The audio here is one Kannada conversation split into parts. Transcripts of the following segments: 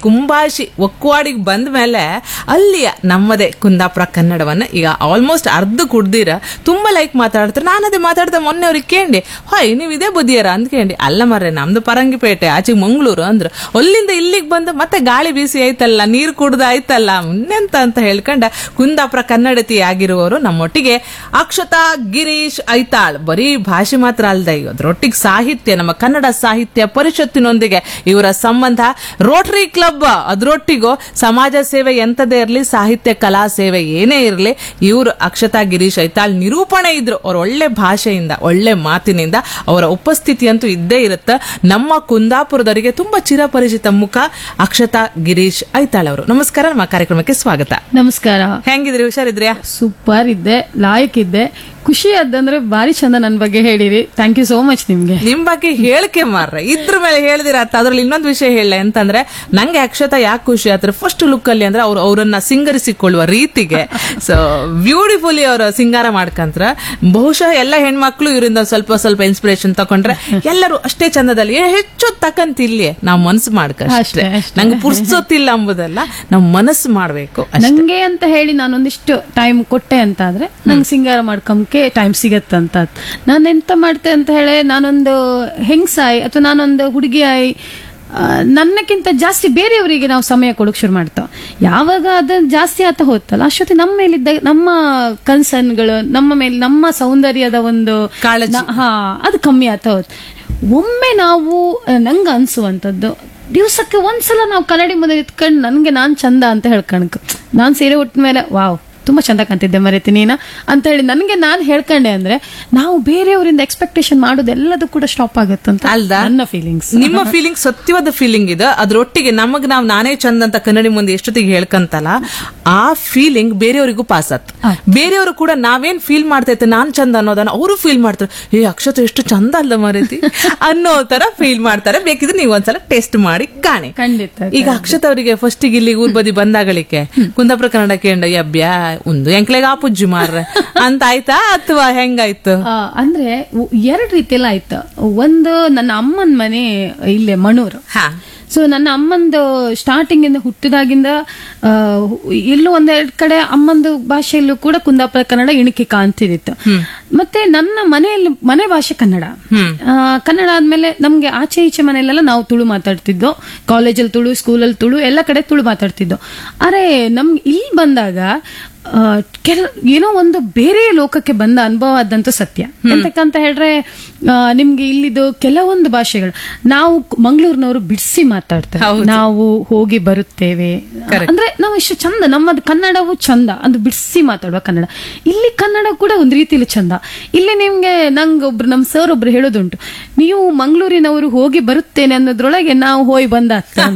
ಕುಂಬಾಶಿ ಒಕ್ಕುವಾಡಿಗೆ ಬಂದ ಮೇಲೆ ಅಲ್ಲಿಯ ನಮ್ಮದೇ ಕುಂದಾಪುರ ಕನ್ನಡವನ್ನ ಈಗ ಆಲ್ಮೋಸ್ಟ್ ಅರ್ಧ ಕುಡ್ದಿರ ತುಂಬಾ ಲೈಕ್ ಮಾತಾಡ್ತಾರೆ ನಾನು ಅದೇ ಮಾತಾಡ್ದೆ ಮೊನ್ನೆ ಅವ್ರಿಗೆ ಕೇಳಿ ಹೊಯ್ ನೀವು ಇದೇ ಬುದಿಯರ ಅಂತ ಕೇಳಿ ಅಲ್ಲ ಮರ್ರೆ ನಮ್ದು ಪರಂಗಿಪೇಟೆ ಆಚೆ ಮಂಗಳೂರು ಅಂದ್ರು ಅಲ್ಲಿಂದ ಇಲ್ಲಿಗೆ ಬಂದು ಮತ್ತೆ ಗಾಳಿ ಬೀಸಿ ಆಯ್ತಲ್ಲ ನೀರು ಕುಡ್ದು ಆಯ್ತಲ್ಲ ಮುನ್ನೆಂತ ಅಂತ ಹೇಳ್ಕೊಂಡ ಕುಂದಾಪುರ ಕನ್ನಡತಿ ಆಗಿರುವವರು ನಮ್ಮೊಟ್ಟಿಗೆ ಅಕ್ಷತಾ ಗಿರೀಶ್ ಐತಾಳ್ ಬರೀ ಭಾಷೆ ಮಾತ್ರ ಅಲ್ದ ಈಗ ಅದ್ರೊಟ್ಟಿಗೆ ಸಾಹಿತ್ಯ ನಮ್ಮ ಕನ್ನಡ ಸಾಹಿತ್ಯ ಪರಿಷತ್ತಿನೊಂದಿಗೆ ಇವರ ಸಂಬಂಧ ರೋಟರಿ ಕ್ಲಬ್ ಅದ್ರೊಟ್ಟಿಗೂ ಸಮಾಜ ಸೇವೆ ಎಂತದೇ ಇರಲಿ ಸಾಹಿತ್ಯ ಕಲಾ ಸೇವೆ ಏನೇ ಇರಲಿ ಇವರು ಅಕ್ಷತಾ ಗಿರೀಶ್ ಐತಾಳ್ ನಿರೂಪಣೆ ಇದ್ರು ಅವ್ರ ಒಳ್ಳೆ ಭಾಷೆಯಿಂದ ಒಳ್ಳೆ ಮಾತಿನಿಂದ ಅವರ ಉಪಸ್ಥಿತಿ ಅಂತೂ ಇದ್ದೇ ಇರುತ್ತೆ ನಮ್ಮ ಕುಂದಾಪುರದವರಿಗೆ ತುಂಬಾ ಚಿರಪರಿಚಿತ ಮುಖ ಅಕ್ಷತಾ ಗಿರೀಶ್ ಐತಾಳ್ ಅವರು ನಮಸ್ಕಾರ ನಮ್ಮ ಕಾರ್ಯಕ್ರಮಕ್ಕೆ ಸ್ವಾಗತ ನಮಸ್ಕಾರ ಹೆಂಗಿದ್ರಿ ಹುಷಾರಿದ್ರ್ಯಾ ಸೂಪರ್ ಇದ್ದೆ ಲಾಯಕ್ ಇದ್ದೆ ಖುಷಿ ಆದಂದ್ರೆ ಬಾರಿ ಚಂದ ನನ್ ಬಗ್ಗೆ ಹೇಳಿರಿ ಥ್ಯಾಂಕ್ ಯು ಸೋ ಮಚ್ ನಿಮ್ಗೆ ನಿಮ್ ಬಗ್ಗೆ ಹೇಳಿಕೆ ಮಾರ್ರೆ ಇದ್ರ ಮೇಲೆ ಹೇಳಿದಿರ ಅದ್ರಲ್ಲಿ ಇನ್ನೊಂದು ವಿಷಯ ಹೇಳ ಅಂತಂದ್ರೆ ನಂಗೆ ಅಕ್ಷತಾ ಯಾಕೆ ಖುಷಿ ಆದ್ರೆ ಫಸ್ಟ್ ಲುಕ್ ಅಲ್ಲಿ ಅಂದ್ರೆ ಅವ್ರು ಅವರನ್ನ ಸಿಂಗರಿಸಿಕೊಳ್ಳುವ ರೀತಿಗೆ ಸೊ ಬ್ಯೂಟಿಫುಲಿ ಅವ್ರ ಸಿಂಗಾರ ಮಾಡ್ಕಂತ್ರ ಬಹುಶಃ ಎಲ್ಲ ಹೆಣ್ಮಕ್ಳು ಇವರಿಂದ ಸ್ವಲ್ಪ ಸ್ವಲ್ಪ ಇನ್ಸ್ಪಿರೇಷನ್ ತಕೊಂಡ್ರೆ ಎಲ್ಲರೂ ಅಷ್ಟೇ ಚಂದದಲ್ಲಿ ಏ, ಹೆಚ್ಚು ತಕಂತಿಲ್ಲಿ ನಾವು ಮನಸ್ಸು ಮಾಡ್ಕ ಅಷ್ಟೇ ಅಷ್ಟೇ, ಅಷ್ಟೇ. ನಂಗೆ ಪುರ್ಸೊತ್ತಿಲ್ಲ ಎಂಬುದಲ್ಲ ನಾವು ಮನಸ್ಸು ಮಾಡ್ಬೇಕು ಅಷ್ಟೇ. ನಂಗೆ ಅಂತ ಹೇಳಿ ನಾನೊಂದಿಷ್ಟು ಟೈಮ್ ಕೊಟ್ಟೆ ಅಂತ ಆದ್ರೆ ನಂಗೆ ಸಿಂಗಾರ ಮಾಡ್ಕೊಂಬಕ್ಕೆ ಟೈಮ್ ಸಿಗತ್ತಂತ ನಾನು ಎಂತ ಮಾಡ್ತೆ ಅಂತ ಹೇಳಿ ನಾನೊಂದು ಹೆಂಗ್ಸಾಯಿ ಅಥವಾ ನಾನೊಂದು ಹುಡುಗಿಯಾಯಿ ಆ, ನನ್ನಕ್ಕಿಂತ ಜಾಸ್ತಿ ಬೇರೆಯವರಿಗೆ ನಾವು ಸಮಯ ಕೊಡೋಕೆ ಶುರು ಮಾಡ್ತಾವ ಯಾವಾಗ ಅದನ್ನ ಜಾಸ್ತಿ ಆತ ಹೋತಲ್ಲ ಅಷ್ಟೊತ್ತಿ ನಮ್ಮ ಮೇಲಿದ್ದ ನಮ್ಮ ಕನ್ಸರ್ನ್ಗಳು ನಮ್ಮ ಮೇಲೆ ನಮ್ಮ ಸೌಂದರ್ಯದ ಒಂದು ಕಾಳಜಿ. ನ- ಹಾ ಅದು ಕಮ್ಮಿ ಆತ ಹೋತ್ ಒಮ್ಮೆ ನಾವು ನಂಗೆ ಅನ್ಸುವಂಥದ್ದು ದಿವಸಕ್ಕೆ ಒಂದ್ಸಲ ನಾವು ಕನ್ನಡಿ ಮುಂದೆ ಇತ್ಕೊಂಡು ನನ್ಗೆ ನಾನ್ ಚಂದ ಅಂತ ಹೇಳ್ಕಣಕ್ ನಾನ್ ಸೀರೆ ಉಟ್ಟ ಮೇಲೆ ವಾವ್ ತುಂಬಾ ಚಂದ ಕಾಣ್ತಿದ್ದೆ ಮರೆತಿ ನೀನ ಅಂತ ಹೇಳಿ ನನಗೆ ನಾನು ಹೇಳ್ಕೊಂಡೆ ಅಂದ್ರೆ ನಾವು ಬೇರೆಯವರಿಂದ ಎಕ್ಸ್ಪೆಕ್ಟೇಷನ್ ಮಾಡೋದೆಲ್ಲದೂ ಕೂಡ ಸ್ಟಾಪ್ ಆಗುತ್ತಂತ ಅಲ್ದಾ? ನನ್ನ ಫೀಲಿಂಗ್ಸ್ ನಿಮ್ಮ ಫೀಲಿಂಗ್ ಸತ್ಯವಾದ ಫೀಲಿಂಗ್ ಇದೆ ಅದ್ರೊಟ್ಟಿಗೆ ನಮಗ್ ನಾವ್ ನಾನೇ ಚಂದ ಅಂತ ಕನ್ನಡಿ ಮುಂದೆ ಎಷ್ಟೊತ್ತಿಗೆ ಹೇಳ್ಕಂತಲ್ಲ ಆ ಫೀಲಿಂಗ್ ಬೇರೆಯವರಿಗೂ ಪಾಸ್ ಆತ್ ಬೇರೆಯವರು ಕೂಡ ನಾವೇನ್ ಫೀಲ್ ಮಾಡ್ತೈತೆ ನಾನ್ ಚಂದ ಅನ್ನೋದನ್ನ ಅವರು ಫೀಲ್ ಮಾಡ್ತಾರೆ ಏ ಅಕ್ಷತ ಎಷ್ಟು ಚಂದ ಅಲ್ಲ ಮರೀತಿ ಅನ್ನೋ ತರ ಫೀಲ್ ಮಾಡ್ತಾರೆ ಬೇಕಿದ್ರೆ ನೀವು ಒಂದ್ಸಲ ಟೆಸ್ಟ್ ಮಾಡಿ ಕಾಣಿ ಖಂಡಿತ ಈಗ ಅಕ್ಷತ್ ಅವರಿಗೆ ಫಸ್ಟ್ ಇಲ್ಲಿ ಊರ್ ಬದಿ ಬಂದಾಗಳಿಕೆ ಕುಂದಾಪುರ ಕನ್ನಡ ಕೇಂದ್ರ ಯಬ್ಯಾ ಒಂದು ಎಂಕ್ಲೆಗೆ ಆಪುಜ್ಜಿ ಮಾರ್ರೆ ಅಂತ ಆಯ್ತಾ ಅಥವಾ ಹೆಂಗಾಯ್ತು ಆ, ಅಂದ್ರೆ ಉ- ಎರಡ್ ರೀತಿಯಲ್ಲಿ ಆಯ್ತು ಒಂದು ನನ್ನ ಅಮ್ಮನ ಮನೆ ಇಲ್ಲೇ ಮಣೂರು ಹಾ ಸೊ ನನ್ನ ಅಮ್ಮಂದು ಸ್ಟಾರ್ಟಿಂಗ್ ಇಂದ ಹುಟ್ಟಿದಾಗಿಂದ ಆ, ಎಲ್ಲೂ ಒಂದೆರಡು ಕಡೆ ಅಮ್ಮಂದು ಭಾಷೆಯಲ್ಲೂ ಕೂಡ ಕುಂದಾಪುರ ಕನ್ನಡ ಇಣಿಕೆ ಕಾಣ್ತಿದಿತ್ತು ಮತ್ತೆ ನನ್ನ ಮನೆಯಲ್ಲಿ ಮನೆ ಭಾಷೆ ಕನ್ನಡ ಆ, ಕನ್ನಡ ಆದ್ಮೇಲೆ ನಮ್ಗೆ ಆಚೆ ಈಚೆ ಮನೆಯಲ್ಲೆಲ್ಲ ನಾವು ತುಳು ಮಾತಾಡ್ತಿದ್ದೋ ಕಾಲೇಜಲ್ಲಿ ತುಳು ಸ್ಕೂಲಲ್ಲಿ ತುಳು ಎಲ್ಲ ಕಡೆ ತುಳು ಮಾತಾಡ್ತಿದ್ದೋ ಅರೆ ನಮ್ಗೆ ಇಲ್ಲಿ ಬಂದಾಗ ಆ, ಕೆಲ ಏನೋ ಒಂದು ಬೇರೆ ಲೋಕಕ್ಕೆ ಬಂದ ಅನುಭವ ಆದಂತೂ ಸತ್ಯ ಎಂತಕ್ಕಂತ ಹೇಳ್ರೆ ಆ, ನಿಮ್ಗೆ ಇಲ್ಲಿದು ಕೆಲವೊಂದು ಭಾಷೆಗಳು ನಾವು ಮಂಗಳೂರಿನವರು ಬಿಡಿಸಿ ಮಾತಾಡ್ತಾರೆ ನಾವು ಹೋಗಿ ಬರುತ್ತೇವೆ ಅಂದ್ರೆ ನಾವು ಇಷ್ಟು ಚಂದ ನಮ್ಮದು ಕನ್ನಡವು ಚಂದ ಅದು ಬಿಡಿಸಿ ಮಾತಾಡುವ ಕನ್ನಡ ಇಲ್ಲಿ ಕನ್ನಡ ಕೂಡ ಒಂದು ರೀತಿಲಿ ಚಂದ ಇಲ್ಲಿ ನಿಮ್ಗೆ ನಂಗೆ ಒಬ್ರು ನಮ್ ಸರ್ ಒಬ್ರು ಹೇಳೋದುಂಟು ನೀವು ಮಂಗಳೂರಿನವರು ಹೋಗಿ ಬರುತ್ತೇನೆ ಅನ್ನೋದ್ರೊಳಗೆ ನಾವು ಹೋಗಿ ಬಂದ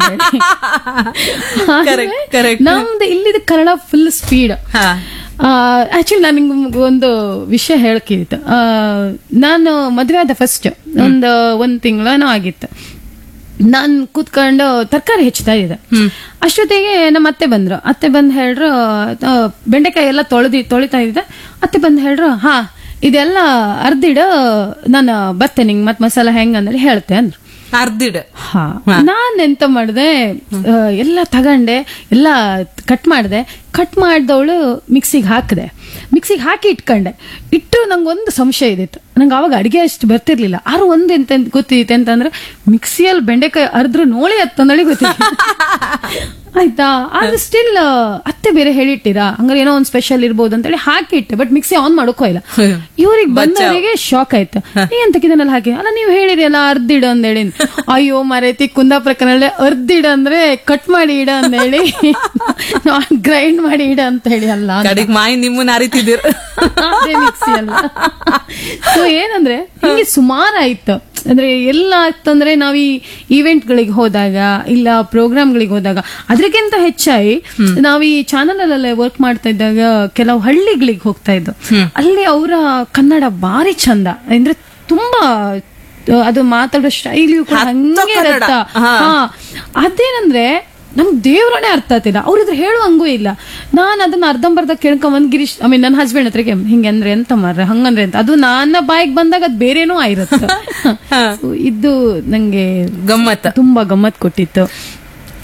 Correct, correct. ನಮ್ದು ಇಲ್ಲಿದ ಕನ್ನಡ ಫುಲ್ ಸ್ಪೀಡ್ ಹಾ ಆಕ್ಚುಲಿ ನಾನು ನಿಮ್ಗೆ ಒಂದು ವಿಷಯ ಹೇಳ್ಕಿತ್ತು ಆ, ನಾನು ಮದುವೆ ಆದ ಫಸ್ಟ್ ಒಂದು ಒಂದ್ ತಿಂಗಳೇನೋ ಆಗಿತ್ತು ನಾನು ಕೂತ್ಕೊಂಡು ತರಕಾರಿ ಹೆಚ್ಚುತ್ತಾ ಇದ್ದೆ ಅಷ್ಟೊತ್ತಿಗೆ ನಮ್ಮ ಅತ್ತೆ ಬಂದ್ರು ಅತ್ತೆ ಬಂದು ಹೇಳ್ರು ಆ, ಬೆಂಡೆಕಾಯಿ ಎಲ್ಲ ತೊಳೆದಿ ತೊಳಿತಾ ಇದ್ದೆ ಅತ್ತೆ ಬಂದು ಹೇಳ್ರು ಹಾ ಇದೆಲ್ಲ ಅರ್ದಿಡ ನಾನು ಬರ್ತೇನೆ ನಿಂಗೆ ಮತ್ತೆ ಮಸಾಲ ಹೆಂಗ್ ಅಂದ್ರೆ ಹೇಳ್ತೆ ಅಂದ್ರು ಅರ್ದಿಡ್ ಹಾ ನಾನ್ ಎಂತ ಮಾಡಿದೆ ಎಲ್ಲ ತಗಂಡೆ ಎಲ್ಲ ಕಟ್ ಮಾಡಿದೆ ಕಟ್ ಮಾಡಿದವಳು ಮಿಕ್ಸಿಗೆ ಹಾಕಿದೆ ಮಿಕ್ಸಿಗೆ ಹಾಕಿ ಇಟ್ಕೊಂಡೆ ಇಟ್ಟು ನಂಗೆ ಒಂದು ಸಂಶಯ ಇದಿತ್ತು ನಂಗೆ ಅವಾಗ ಅಡಿಗೆ ಅಷ್ಟು ಬರ್ತಿರ್ಲಿಲ್ಲ ಆರು ಒಂದು ಎಂತ ಗೊತ್ತಿತ್ತು ಅಂತಂದ್ರೆ ಮಿಕ್ಸಿಯಲ್ಲಿ ಬೆಂಡೆಕಾಯಿ ಅರ್ದ್ರು ನೋಳಿ ಹತ್ತಂದಳಿ ಗೊತ್ತಿತ್ತು ಆಯ್ತಾ ಆದ್ರೆ ಸ್ಟಿಲ್ ಅತ್ತೆ ಬೇರೆ ಹೇಳಿಟ್ಟಿರಾ ಹಂಗಾರೆ ಏನೋ ಒಂದು ಸ್ಪೆಷಲ್ ಇರ್ಬೋದು ಅಂತೇಳಿ ಹಾಕಿಟ್ಟೆ ಬಟ್ ಮಿಕ್ಸಿ ಆನ್ ಮಾಡೋಕೋ ಇಲ್ಲ ಇವ್ರಿಗೆ ಬಂದವರಿಗೆ ಶಾಕ್ ಆಯ್ತು ನೀ ಎಂತಕ್ಕಿದನ್ನೆಲ್ಲ ಹಾಕಿ ಅಲ್ಲ ನೀವು ಹೇಳಿರಿ ಅಲ್ಲ ಅರ್ದಿಡ ಅಂದೇಳಿ ಅಯ್ಯೋ ಮರೈತಿ ಕುಂದಾಪುರ ಕನ್ನಡ ಅರ್ದಿಡ ಅಂದ್ರೆ ಕಟ್ ಮಾಡಿ ಇಡ ಅಂದೇಳಿ ಗ್ರೈಂಡ್ ಮಾಡಿ ಇಡ ಅಂತ ಹೇಳಿ ಅಲ್ಲ ಅಂತ. ಕಡೆಗ್ ಮಾಯಿ ನಿಮ್ಮನ್ನ ಅರಿತಿದ್ದೀರ ಅದೇ ಮಿಕ್ಸಿ ಅಲ್ಲ ಸೊ ಏನಂದ್ರೆ ಹಿಂಗೆ ಸುಮಾರು ಆಯ್ತು ಅಂದ್ರೆ ಎಲ್ಲ ಆಗ್ತಂದ್ರೆ ನಾವ್ ಈ ಈವೆಂಟ್ ಗಳಿಗೆ ಹೋದಾಗ ಇಲ್ಲ ಪ್ರೋಗ್ರಾಮ್ ಗಳಿಗೆ ಹೋದಾಗ ಅದಕ್ಕಿಂತ ಹೆಚ್ಚಾಗಿ ನಾವ್ ಈ ಚಾನಲ್ ಅಲ್ಲೆಲ್ಲ ವರ್ಕ್ ಮಾಡ್ತಾ ಇದ್ದಾಗ ಕೆಲವು ಹಳ್ಳಿಗಳಿಗೆ ಹೋಗ್ತಾ ಇದ್ದು ಅಲ್ಲಿ ಅವರ ಕನ್ನಡ ಬಾರಿ ಚಂದ ಅಂದ್ರೆ ತುಂಬಾ ಆ, ಅದು ಮಾತಾಡೋ ಶೈಲಿಯು ಕೂಡ ಹತ್ತು ಹಂಗೆ ಕನ್ನಡ. ಇರತ್ತಾ. ಹಾ. ಹಾ ಅದೇನಂದ್ರೆ ನಮ್ ದೇವ್ರನೇ ಅರ್ಥ ಆಗ್ತಿಲ್ಲ ಅವ್ರಿದ್ರೆ ಹೇಳುವಂಗೂ ಇಲ್ಲ ನಾನ್ ಅದನ್ನ ಅರ್ಧಂಬರ್ಧ ಕೇಳ್ಕೊಂಬಂದ್ ಗಿರೀಶ್ ಐ ಮೀನ್ ನನ್ನ ಹಸ್ಬೆಂಡ್ ಹತ್ರಕ್ಕೆ ಹಿಂಗೆ ಅಂದ್ರೆ ಎಂತ ಮಾರ್ರೆ ಹಂಗಂದ್ರೆ ಅಂತ ಅದು ನನ್ನ ಬಾಯಿಗೆ ಬಂದಾಗ ಅದ್ ಬೇರೆನೂ ಆಗಿರುತ್ತೆ So, ಇದು ನಂಗೆ ಗಮ್ಮತ್ತ ತುಂಬಾ ಗಮ್ಮತ್ ಕೊಟ್ಟಿತ್ತು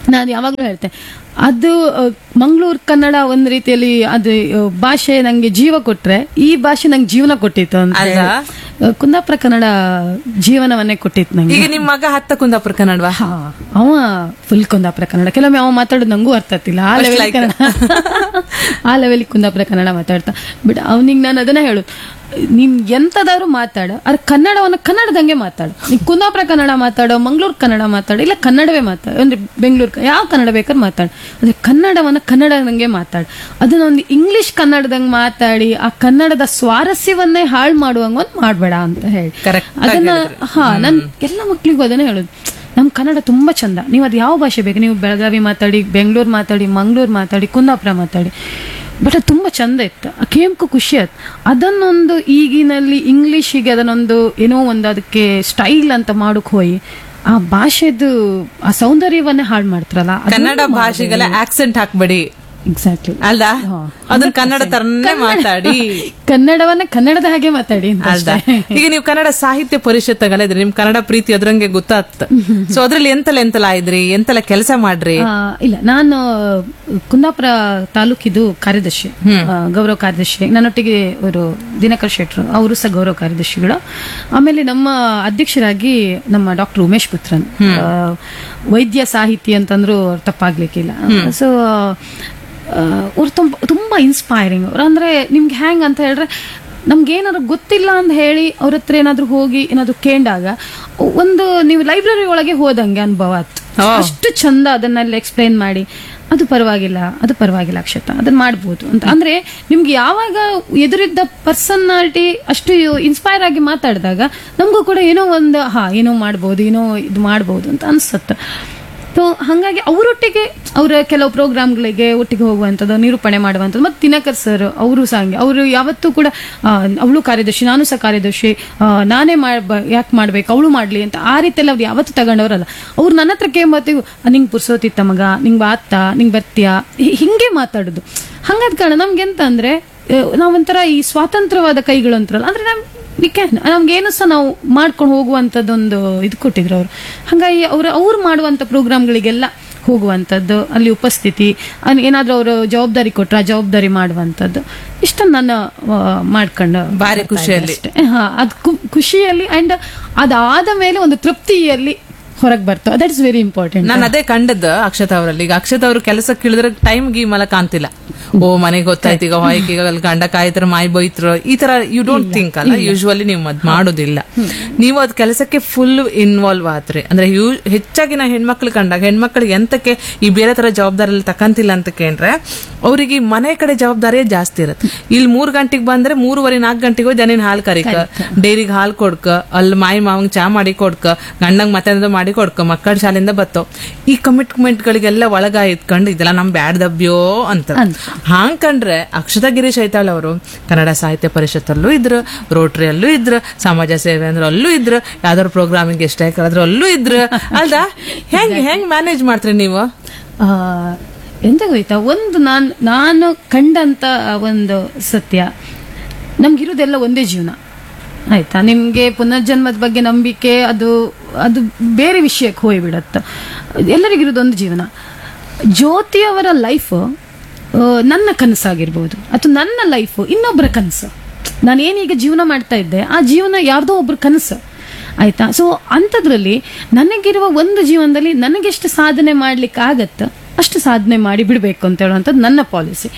ನಾನು ಯಾವಾಗಲೂ ಹೇಳ್ತೆ ಅದು ಮಂಗಳೂರು ಕನ್ನಡ ಒಂದ್ ರೀತಿಯಲ್ಲಿ ಅದು ಆ, ಭಾಷೆ ನಂಗೆ ಜೀವ ಕೊಟ್ರೆ ಈ ಭಾಷೆ ನಂಗೆ ಜೀವನ ಕೊಟ್ಟಿತ್ತು ಅಂತ ಹೇಳಿ. ಅಲ್ವಾ? ಆ, ಕುಂದಾಪುರ ಕನ್ನಡ ಜೀವನವನ್ನೇ ಕೊಟ್ಟಿತ್ತು ನಂಗೆ ಈಗ ನಿಮ್ ಮಗ ಹತ್ತ ಕುಂದಾಪುರ ಕನ್ನಡವಾ ಹಾ ಅವ ಫುಲ್ ಕುಂದಾಪುರ ಕನ್ನಡ ಕೆಲವೊಮ್ಮೆ ಅವ ಮಾತಾಡೋದು ನಂಗೂ ಅರ್ಥ ಆಗ್ತಿಲ್ಲ ಆ ಲೆವೆಲ್ like. ಕನ್ನಡ ಆ ಲೆವೆಲ್ ಕುಂದಾಪುರ ಕನ್ನಡ ಮಾತಾಡ್ತಾ ಬಟ್ ಅವನಿಗೆ ನಾನು ಅದನ್ನ ಹೇಳುದು ನೀನ್ ಎಂತದಾದ್ರು ಮಾತಾಡ ಅದ್ರ ಕನ್ನಡವನ್ನ ಕನ್ನಡದಂಗೆ ಮಾತಾಡು ನೀನ್ ಕುಂದಾಪುರ ಕನ್ನಡ ಮಾತಾಡೋ ಮಂಗಳೂರು ಕನ್ನಡ ಮಾತಾಡು ಇಲ್ಲ ಕನ್ನಡವೇ ಮಾತಾಡು ಅಂದ್ರೆ ಬೆಂಗಳೂರು ಯಾವ ಕನ್ನಡ ಬೇಕಾದ್ರೆ ಮಾತಾಡು ಅಂದ್ರೆ ಕನ್ನಡವನ್ನ ಕನ್ನಡದಂಗೆ ಮಾತಾಡು ಅದನ್ನ ಒಂದು ಇಂಗ್ಲಿಷ್ ಕನ್ನಡದಂಗೆ ಮಾತಾಡಿ ಆ ಕನ್ನಡದ ಸ್ವಾರಸ್ಯವನ್ನೇ ಹಾಳು ಮಾಡುವಂಗ ಒಂದ್ ಮಾಡ್ಬೇಡ ಅಂತ ಹೇಳಿ Correct ಆಗಿ ಅದನ್ನ ಹೇಳಿದ್ರಿ. ಹಾ ನನ್ ಎಲ್ಲ ಮಕ್ಳಿಗೂ ಅದನ್ನೇ ಹೇಳೋದು ನಮ್ ಕನ್ನಡ ತುಂಬಾ ಚಂದ ನೀವು ಅದು ಯಾವ ಭಾಷೆ ಬೇಕು ನೀವು ಬೆಳಗಾವಿ ಮಾತಾಡಿ ಬೆಂಗಳೂರು ಮಾತಾಡಿ ಮಂಗಳೂರು ಮಾತಾಡಿ ಕುಂದಾಪುರ ಮಾತಾಡಿ ಬಟ್ ಅದು ತುಂಬಾ ಚಂದ ಇತ್ತು ಆ ಕೇಮ್ಕು ಖುಷಿ ಆಯ್ತು ಅದನ್ನೊಂದು ಈಗಿನಲ್ಲಿ ಇಂಗ್ಲಿಷಿಗೆ ಅದನ್ನೊಂದು ಏನೋ ಒಂದು ಅದಕ್ಕೆ ಸ್ಟೈಲ್ ಅಂತ ಮಾಡಕ್ ಹೋಗಿ ಆ ಭಾಷೆದು ಆ ಸೌಂದರ್ಯವನ್ನೇ ಹಾಳು ಮಾಡ್ತಾರಲ್ಲ ಕನ್ನಡ ಭಾಷೆಗೆಲ್ಲ ಆಕ್ಸೆಂಟ್ ಹಾಕ್ಬೇಡಿ ಎಕ್ಸಾಕ್ಟ್ಲಿ ಅಲ್ದಾ ಅದನ್ನ ಕನ್ನಡ ತರನೇ ಮಾತಾಡಿ ಕನ್ನಡವನ್ನ ಕನ್ನಡದ ಹಾಗೆ ಮಾತಾಡಿ ಅಂತ ಅಲ್ದಾ ಅಷ್ಟೇ. ಈಗ ನೀವು ಕನ್ನಡ ಸಾಹಿತ್ಯ ಪರಿಷತ್ತಗಲ್ಲ ಇದ್ರಿ ನಿಮ್ ಕನ್ನಡ ಪ್ರೀತಿ ಅದ್ರಂಗೆ ಗೊತ್ತಾತ್ ಸೊ ಅದ್ರಲ್ಲಿ ಎಂತೆಲ್ಲ ಎಂತೆಲ್ಲ ಆಯ್ದ್ರಿ ಎಂತೆಲ್ಲ ಕೆಲಸ ಮಾಡ್ರಿ ಆ, ಇಲ್ಲ ನಾನು ಕುಂದಾಪುರ ತಾಲೂಕಿದು ಕಾರ್ಯದರ್ಶಿ ಆ, ಗೌರವ ಕಾರ್ಯದರ್ಶಿ ನನ್ನೊಟ್ಟಿಗೆ ಅವರು ದಿನಕರ್ ಶೆಟ್ರು ಅವರು ಸಹ ಗೌರವ ಕಾರ್ಯದರ್ಶಿಗಳು ಆಮೇಲೆ ನಮ್ಮ ಅಧ್ಯಕ್ಷರಾಗಿ ನಮ್ಮ ಡಾಕ್ಟರ್ ಉಮೇಶ್ ಪುತ್ರನ್ ಆ, ವೈದ್ಯ ಸಾಹಿತಿ ಅಂತಂದ್ರೂ ತಪ್ಪಾಗ್ಲಿಕ್ಕಿಲ್ಲ ಸೊ ಅವ್ರು ತುಂಬ ತುಂಬಾ ಇನ್ಸ್ಪೈರಿಂಗ್ ಅವ್ರು ಅಂದ್ರೆ ನಿಮ್ಗೆ ಹ್ಯಾಂಗ್ ಅಂತ ಹೇಳಿದ್ರೆ ನಮ್ಗೆ ಏನಾದ್ರು ಗೊತ್ತಿಲ್ಲ ಅಂತ ಹೇಳಿ ಅವ್ರ ಹತ್ರ ಏನಾದ್ರು ಹೋಗಿ ಏನಾದ್ರು ಕೇಂಡಾಗ ಒಂದು ನೀವು ಲೈಬ್ರರಿ ಒಳಗೆ ಹೋದಂಗೆ ಅನುಭವ ಆಯ್ತು ಓ. ಅಷ್ಟು ಚಂದ ಅದನ್ನೆಲ್ಲ ಎಕ್ಸ್ಪ್ಲೈನ್ ಮಾಡಿ ಅದು ಪರವಾಗಿಲ್ಲ ಅದು ಪರವಾಗಿಲ್ಲ ಅಕ್ಷತ ಅದನ್ನ ಮಾಡ್ಬೋದು ಅಂತ ಅಂದ್ರೆ ನಿಮ್ಗೆ ಯಾವಾಗ ಎದುರಿದ್ದ ಪರ್ಸನಾಲಿಟಿ ಅಷ್ಟು ಇನ್ಸ್ಪೈರ್ ಆಗಿ ಮಾತಾಡಿದಾಗ ನಮಗೂ ಕೂಡ ಏನೋ ಒಂದು ಹಾ ಏನೋ ಮಾಡ್ಬೋದು ಏನೋ ಇದು ಮಾಡ್ಬೋದು ಅಂತ ಅನ್ಸುತ್ತೆ ಸೊ ಹಾಗಾಗಿ ಅವರೊಟ್ಟಿಗೆ ಅವರ ಕೆಲವು ಪ್ರೋಗ್ರಾಮ್ಗಳಿಗೆ ಒಟ್ಟಿಗೆ ಹೋಗುವಂಥದ್ದು ನಿರೂಪಣೆ ಮಾಡುವಂಥದ್ದು ಮತ್ತು ದಿನಕರ್ ಸರ್ ಅವರು ಸಹ ಹಂಗೆ ಅವರು ಯಾವತ್ತೂ ಕೂಡ ಆ, ಅವಳು ಕಾರ್ಯದರ್ಶಿ ನಾನು ಸಹ ಕಾರ್ಯದರ್ಶಿ ಆ, ನಾನೇ ಮಾಡ್ ಯಾಕೆ ಮಾಡ್ಬೇಕು ಅವಳು ಮಾಡ್ಲಿ ಅಂತ ಆ ರೀತಿ ಎಲ್ಲ ಅವ್ರು ಯಾವತ್ತೂ ತಗೊಂಡವರಲ್ಲ ಅವ್ರು ನನ್ನ ಹತ್ರ ಕೇಂಬತ್ತಿಗೂ ನಿಂಗೆ ಪುರ್ಸೋತಿತ್ತ ಮಗ ನಿಂಗೆ ಬಾತ್ತ ನಿಂಗೆ ಬರ್ತೀಯಾ ಹಿ- ಹಿಂಗೆ ಮಾತಾಡೋದು ಹಂಗಾದ ಕಾರಣ ನಮ್ಗೆ ಎಂತ ಅಂದ್ರೆ ಆ, ನಾವೊಂಥರ ಈ ಸ್ವಾತಂತ್ರ್ಯವಾದ ಕೈಗಳು ಅಂತಾರಲ್ಲ ಅಂದ್ರೆ ನಮ್ ವಿ ಕ್ಯಾನ್ ನಮ್ಗೇನು ಸಹ ನಾವು ಮಾಡ್ಕೊಂಡು ಹೋಗುವಂಥದ್ದೊಂದು ಇದು ಕೊಟ್ಟಿದ್ರು ಅವರು ಹಾಗಾಗಿ ಅವ್ರು ಅವ್ರು ಮಾಡುವಂಥ ಪ್ರೋಗ್ರಾಮ್ಗಳಿಗೆಲ್ಲ ಹೋಗುವಂಥದ್ದು ಅಲ್ಲಿ ಉಪಸ್ಥಿತಿ ಅನ್- ಏನಾದ್ರೂ ಅವರು ಜವಾಬ್ದಾರಿ ಕೊಟ್ರೆ ಆ ಜವಾಬ್ದಾರಿ ಮಾಡುವಂಥದ್ದು ಇಷ್ಟನ್ನು ನಾನು ಆ, ಮಾಡ್ಕೊಂಡು ಬಾರಿ ಬರ್ತಾ ಇದ್ದೆ ಖುಷಿಯಲ್ಲಿ. ಅಷ್ಟೇ. ಹಾ ಅದು ಖುಷಿಯಲ್ಲಿ ಅಂಡ್ ಅದಾದ ಮೇಲೆ ಒಂದು ತೃಪ್ತಿಯಲ್ಲಿ ಹೊರಗೆ ಬರ್ತವೆ ದಟ್ ಇಸ್ ವೆರಿ ಇಂಪಾರ್ಟೆಂಟ್ ನಾನು ಅದೇ ಕಂಡದ್ದು ಅಕ್ಷತಾ ಅವರಲ್ಲಿ ಈಗ ಅಕ್ಷತಾ ಅವರು ಕೆಲಸಕ್ಕೆ ಇಳಿದ್ರೆ ಟೈಮ್ ಗೀಮಲ್ಲ ಕಾಣ್ತಿಲ್ಲ ಓ ಮನೆಗೆ ಗೊತ್ತಾಯ್ತು ಈಗ ಹೊಯ್ಕ್ ಈಗ ಅಲ್ಲಿ ಗಂಡ ಕಾಯ್ತರ ಮಾಯಿ ಬೈತ್ರ ಈ ತರ ಯು ಡೋಂಟ್ ಥಿಂಕ್ ಅಲ್ಲ ಯೂಶುವಲಿ ನೀವು ಅದ್ ಮಾಡೋದಿಲ್ಲ ನೀವು ಅದ್ ಕೆಲಸಕ್ಕೆ ಫುಲ್ ಇನ್ವಾಲ್ವ್ ಆದ್ರಿ ಅಂದ್ರೆ ಯೂ ಹೆಚ್ಚಾಗಿ ನಾ ಹೆಣ್ಮಕ್ಳು ಕಂಡಾಗ ಹೆಣ್ಮಕ್ಳಿಗೆ ಎಂತಕ್ಕೆ ಈ ಬೇರೆ ತರ ಜವಾಬ್ದಾರಿ ಎಲ್ಲ ತಕಂತಿಲ್ಲ ಅಂತ ಕೇಂದ್ರೆ ಅವರಿಗೆ ಈ ಮನೆ ಕಡೆ ಜವಾಬ್ದಾರಿಯೇ ಜಾಸ್ತಿ ಇರುತ್ತೆ ಇಲ್ಲಿ ಮೂರ್ ಗಂಟೆಗೆ ಬಂದ್ರೆ ಮೂರುವರೆ ನಾಲ್ಕು ಗಂಟೆಗೆ ಹೋಗಿ ದನಿನ ಹಾಲು ಕರಿಕ ಡೈರಿಗೆ ಹಾಲು ಕೊಡ್ಕ ಅಲ್ಲಿ ಮಾಯಿ ಮಾವಂಗ್ ಚಾ ಮಾಡಿ ಕೊಡ್ಕ ಗಂಡಂಗ್ ಮತ್ತೆ ಮಾಡಿ ಕೊಡ್ಕ ಮಕ್ಕಳ ಶಾಲೆಯಿಂದ ಬತ್ತೋ ಈ ಕಮಿಟ್ಮೆಂಟ್ ಗಳಿಗೆಲ್ಲ ಒಳಗ ಇಟ್ಕೊಂಡು ಇದೆಲ್ಲ ನಮ್ ಬ್ಯಾಡ್ ದಬ್ಬ್ಯೋ ಅಂತ ಹಾಂಗ್ ಕಂಡ್ರೆ ಅಕ್ಷತಾ ಗಿರೀಶ್ ಐತಾಳ್ ಅವರು ಕನ್ನಡ ಸಾಹಿತ್ಯ ಪರಿಷತ್ತಲ್ಲೂ ಇದ್ರು ರೋಟ್ರಿಯಲ್ಲೂ ಇದ್ರು ಸಮಾಜ ಸೇವೆ ಅಂದ್ರೆ ಅಲ್ಲೂ ಇದ್ರು ಯಾವ್ದಾದ್ರು ಪ್ರೋಗ್ರಾಮಿಂಗ್ ಎಷ್ಟೇ ಕರೆದ್ರು ಅಲ್ಲೂ ಇದ್ರು ಅಲ್ದಾ ಹೆಂಗ್ ಹೆಂಗ್ ಮ್ಯಾನೇಜ್ ಮಾಡ್ತೀರಿ ನೀವು ಆ, ಎಂತ ಗೊತ್ತಾ ಒಂದು ನಾನು ನಾನು ಕಂಡಂತ ಒಂದು ಸತ್ಯ ನಮ್ಗಿರೋದೆಲ್ಲ ಒಂದೇ ಜೀವನ ಆಯ್ತಾ ನಿಮ್ಗೆ ಪುನರ್ಜನ್ಮದ ಬಗ್ಗೆ ನಂಬಿಕೆ ಅದು ಅದು ಬೇರೆ ವಿಷಯಕ್ಕೆ ಹೋಗ್ಬಿಡತ್ತೆ ಎಲ್ಲರಿಗಿರೋದು ಒಂದು ಜೀವನ ಜ್ಯೋತಿ ಅವರ ಲೈಫ್ ನನ್ನ ಕನಸಾಗಿರ್ಬೋದು ಅಥವಾ ನನ್ನ ಲೈಫ್ ಇನ್ನೊಬ್ಬರ ಕನಸು ನಾನು ಏನೀಗ ಜೀವನ ಮಾಡ್ತಾ ಇದ್ದೆ ಆ ಜೀವನ ಯಾರ್ದೋ ಒಬ್ರ ಕನಸು ಆಯ್ತಾ ಸೊ ಅಂಥದ್ರಲ್ಲಿ ನನಗಿರುವ ಒಂದು ಜೀವನದಲ್ಲಿ ನನಗೆಷ್ಟು ಸಾಧನೆ ಮಾಡ್ಲಿಕ್ಕೆ ಆಗತ್ತ ಅಷ್ಟು ಸಾಧನೆ ಮಾಡಿ ಬಿಡಬೇಕು ಅಂತ ಹೇಳುವಂಥದ್ದು ನನ್ನ ಪಾಲಿಸಿ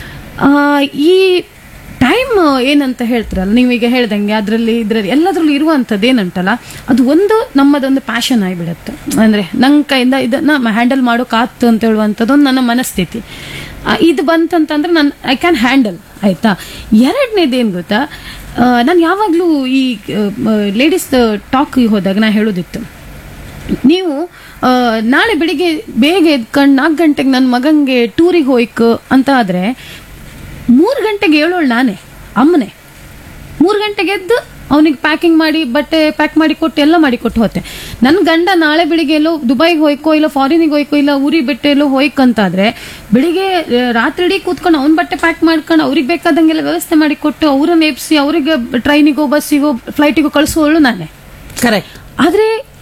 ಈ ಟೈಮ್ ಏನಂತ ಹೇಳ್ತಾರಲ್ಲ ನೀವೀಗ ಹೇಳ್ದಂಗೆ ಅದರಲ್ಲಿ ಇದರಲ್ಲಿ ಎಲ್ಲದರಲ್ಲೂ ಇರುವಂಥದ್ದು ಏನಂತಲ್ಲ ಅದು ಒಂದು ನಮ್ಮದೊಂದು ಪ್ಯಾಷನ್ ಆಗಿಬಿಡುತ್ತೆ ಅಂದರೆ ನನ್ನ ಕೈಯಿಂದ ಇದನ್ನ ಹ್ಯಾಂಡಲ್ ಮಾಡೋಕ್ಕಾಗ್ತು ಅಂತ ಹೇಳುವಂಥದ್ದು ಒಂದು ನನ್ನ ಮನಸ್ಥಿತಿ ಆ, ಇದು ಬಂತಂತಂದ್ರೆ ನಾನು ಐ ಕ್ಯಾನ್ ಹ್ಯಾಂಡಲ್ ಆಯ್ತಾ ಎರಡನೇದು ಏನು ಗೊತ್ತಾ ನಾನು ಯಾವಾಗಲೂ ಈ ಲೇಡೀಸ್ ಟಾಕ್ ಹೋದಾಗ ನಾ ಹೇಳೋದಿತ್ತು ನೀವು ಆ, ನಾಳೆ ಬೆಳಿಗ್ಗೆ ಬೇಗ ಎದ್ಕೊಂಡು ನಾಲ್ಕು ಗಂಟೆಗೆ ನನ್ನ ಮಗಂಗೆ ಟೂರಿಗೆ ಹೋಯ್ಕು ಅಂತ ಆದ್ರೆ ಮೂರು ಗಂಟೆಗೆ ಹೇಳೋಳು ನಾನೇ ಅಮ್ಮನೇ ಮೂರು ಗಂಟೆಗೆ ಎದ್ದು ಅವನಿಗೆ ಪ್ಯಾಕಿಂಗ್ ಮಾಡಿ ಬಟ್ಟೆ ಪ್ಯಾಕ್ ಮಾಡಿ ಕೊಟ್ಟು ಎಲ್ಲ ಮಾಡಿ ಕೊಟ್ಟು ಹೋತೆ ನನ್ನ ಗಂಡ ನಾಳೆ ಬೆಳಿಗ್ಗೆ ಎಲ್ಲೋ ದುಬೈಗೆ ಹೋಯ್ಕೋ ಇಲ್ಲ ಫಾರಿನಿಗೆ ಹೋಯ್ಕೋ ಇಲ್ಲ ಊರಿಗೆ ಬಿಟ್ಟು ಎಲ್ಲೋ ಹೋಯ್ಕಂತಾದ್ರೆ ಬೆಳಿಗ್ಗೆ ಆ, ರಾತ್ರಿ ಇಡೀ ಕೂತ್ಕೊಂಡು ಅವ್ನ ಬಟ್ಟೆ ಪ್ಯಾಕ್ ಮಾಡ್ಕೊಂಡು ಅವ್ರಿಗೆ ಬೇಕಾದಂಗೆಲ್ಲ ವ್ಯವಸ್ಥೆ ಮಾಡಿ ಕೊಟ್ಟು ಅವ್ರನ್ನ ಎಬ್ಸಿ ಅವರಿಗೆ ಟ್ರೈನಿಗೋ ಬಸ್ಸಿಗೋ ಫ್ಲೈಟಿಗೋ ಕಳಿಸೋಳು ನಾನೇ ಕರೆಕ್ಟ್ ಆದ್ರೆ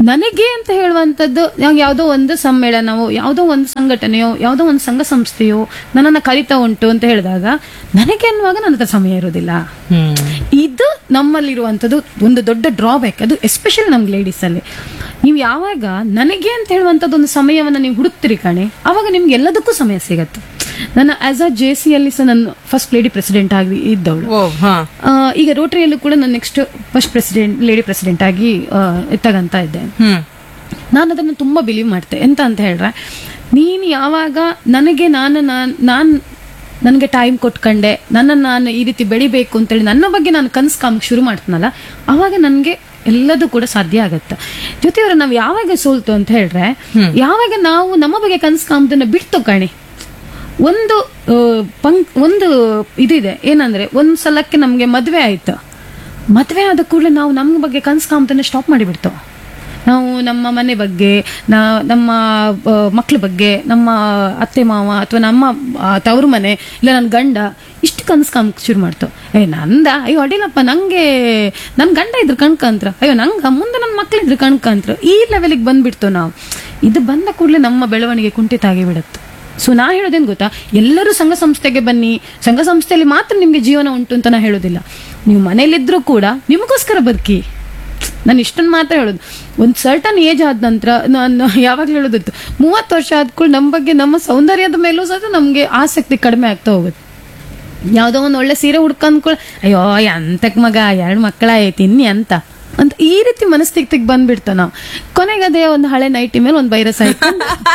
ನನಗೆ ಅಂತ ಹೇಳುವಂಥದ್ದು ನಾವು ಯಾವುದೋ ಒಂದು ಸಮ್ಮೇಳನವೋ ಯಾವುದೋ ಒಂದು ಸಂಘಟನೆಯೋ ಯಾವುದೋ ಒಂದು ಸಂಘ ಸಂಸ್ಥೆಯೋ ನನ್ನನ್ನು ಕರಿತಾ ಉಂಟು ಅಂತ ಹೇಳಿದಾಗ ನನಗೆ ಅನ್ನುವಾಗ ನನ್ನ ಹತ್ರ ಸಮಯ ಇರೋದಿಲ್ಲ ಹ್ಮ್ ಇದು ನಮ್ಮಲ್ಲಿರುವಂಥದ್ದು ಒಂದು ದೊಡ್ಡ ಡ್ರಾಬ್ಯಾಕ್ ಅದು ಎಸ್ಪೆಷಲಿ ನಮ್ಗೆ ಲೇಡೀಸ್ ಅಲ್ಲಿ ನೀವು ಯಾವಾಗ ನನಗೆ ಅಂತ ಹೇಳುವಂಥದ್ದು ಒಂದು ಸಮಯವನ್ನು ನೀವು ಹುಡುಕ್ತಿರಿ ಕಣೆ ಅವಾಗ ನಿಮ್ಗೆ ಎಲ್ಲದಕ್ಕೂ ಸಮಯ ಸಿಗತ್ತೆ ನನ್ನ ಆಸ್ ಅ ಜೆ ಸಿ ಅಲ್ಲಿ ಸಹ ನಾನು ಫಸ್ಟ್ ಲೇಡಿ ಪ್ರೆಸಿಡೆಂಟ್ ಆಗಿ ಇದ್ದವಳು ಓ ಹಾ ಆ, ಈಗ ರೋಟರಿಯಲ್ಲೂ ಕೂಡ ನಾನು next first president lady president ಆಗಿ ಆ, ತಗಂತ ಇದ್ದೆ ಹ್ಮ್ ನಾನು ಅದನ್ನು ತುಂಬ ಬಿಲೀವ್ ಮಾಡ್ತೆ ಎಂತ ಅಂತ ಹೇಳ್ರೆ ನೀನು ಯಾವಾಗ ನನಗೆ ನಾನು ನಾನು ನನಗೆ ಟೈಮ್ ಕೊಟ್ಕೊಂಡೆ ನನ್ನನ್ನು ನಾನು ಈ ರೀತಿ ಬೆಳಿಬೇಕು ಅಂತೇಳಿ ನನ್ನ ಬಗ್ಗೆ ನಾನು ಕನಸು ಕಾಮಕ್ಕೆ ಶುರು ಮಾಡ್ತೀನಲ್ಲ ಆವಾಗ ನನಗೆ ಎಲ್ಲದೂ ಕೂಡ ಸಾಧ್ಯ ಆಗತ್ತೆ ಜೊತೆಯವರು ನಾವು ಯಾವಾಗ ಸೋಲ್ತು ಅಂತ ಹೇಳ್ರೆ ಯಾವಾಗ ನಾವು ನಮ್ಮ ಬಗ್ಗೆ ಕನಸು ಕಾಮದನ್ನ ಬಿಡ್ತು ಕಣಿ ಒಂದು ಆ, ಪಂಕ್ ಒಂದು ಇದಿದೆ ಏನಂದ್ರೆ ಒಂದ್ ಸಲಕ್ಕೆ ನಮ್ಗೆ ಮದ್ವೆ ಆಯ್ತು ಮದ್ವೆ ಆದ ಕೂಡಲೇ ನಾವು ನಮ್ಮ ಬಗ್ಗೆ ಕನಸು ಕಾಮತನ್ನ ಸ್ಟಾಪ್ ಮಾಡಿಬಿಡ್ತು ನಾವು ನಮ್ಮ ಮನೆ ಬಗ್ಗೆ ನಾ ನಮ್ಮ ಮಕ್ಕಳ ಬಗ್ಗೆ ನಮ್ಮ ಅತ್ತೆ ಮಾವ ಅಥವಾ ನಮ್ಮ ಆ, ತವರು ಮನೆ ಇಲ್ಲ ನನ್ನ ಗಂಡ ಇಷ್ಟು ಕನಸು ಕಾಮ್ ಶುರು ಮಾಡ್ತು ಏ ನಂದ ಅಯ್ಯೋ ಅಡಿಲಪ್ಪ ನಂಗೆ ನನ್ನ ಗಂಡ ಇದ್ರು ಕಣ್ಕಂತ್ರ ಅಯ್ಯೋ ನಂಗೆ ಮುಂದೆ ನನ್ನ ಮಕ್ಳಿದ್ರು ಕಣ್ಕಂತ್ರ ಈ ಲೆವೆಲಿಗೆ ಬಂದ್ಬಿಡ್ತು ನಾವು ಇದು ಬಂದ ಕೂಡಲೇ ನಮ್ಮ ಬೆಳವಣಿಗೆ ಕುಂಠಿತ ಆಗಿಬಿಡುತ್ತೆ ಸೊ ನಾ ಹೇಳೋದೇನು ಗೊತ್ತಾ ಎಲ್ಲರೂ ಸಂಘ ಸಂಸ್ಥೆಗೆ ಬನ್ನಿ ಸಂಘ ಸಂಸ್ಥೆಯಲ್ಲಿ ಮಾತ್ರ ನಿಮ್ಗೆ ಜೀವನ ಉಂಟು ಅಂತ ನಾ ಹೇಳೋದಿಲ್ಲ ನೀವು ಮನೇಲಿದ್ರೂ ಕೂಡ ನಿಮಗೋಸ್ಕರ ಬದುಕಿ ನಾನು ಇಷ್ಟನ್ನು ಮಾತ್ರ ಹೇಳೋದು ಒಂದು ಸರ್ಟನ್ ಏಜ್ ಆದ ನಂತರ ನಾನು ಯಾವಾಗಲೂ ಹೇಳೋದಿತ್ತು ಮೂವತ್ತು ವರ್ಷ ಆದ್ಕೂಡ ನಮ್ಮ ಬಗ್ಗೆ ನಮ್ಮ ಸೌಂದರ್ಯದ ಮೇಲೂ ಸಹ ನಮಗೆ ಆಸಕ್ತಿ ಕಡಿಮೆ ಆಗ್ತಾ ಹೋಗುತ್ತೆ ಯಾವುದೋ ಒಂದು ಒಳ್ಳೆ ಸೀರೆ ಹುಡ್ಕೊಂಡ್ ಕೂಡ ಅಯ್ಯೋ ಎಂತಕ್ ಮಗ ಎರಡು ಮಕ್ಕಳಾಯ್ತು ಇನ್ನಿ ಅಂತ ಅಂತ ಈ ರೀತಿ ಮನಸ್ಥಿತಿಗೆ ಬಂದ್ಬಿಡ್ತು ನಾವು ಕೊನೆಗೆ ಅದೇ ಒಂದು ಹಳೆ ನೈಟಿ ಮೇಲೆ ಒಂದು ವೈರಸ್ ಆಯ್ತು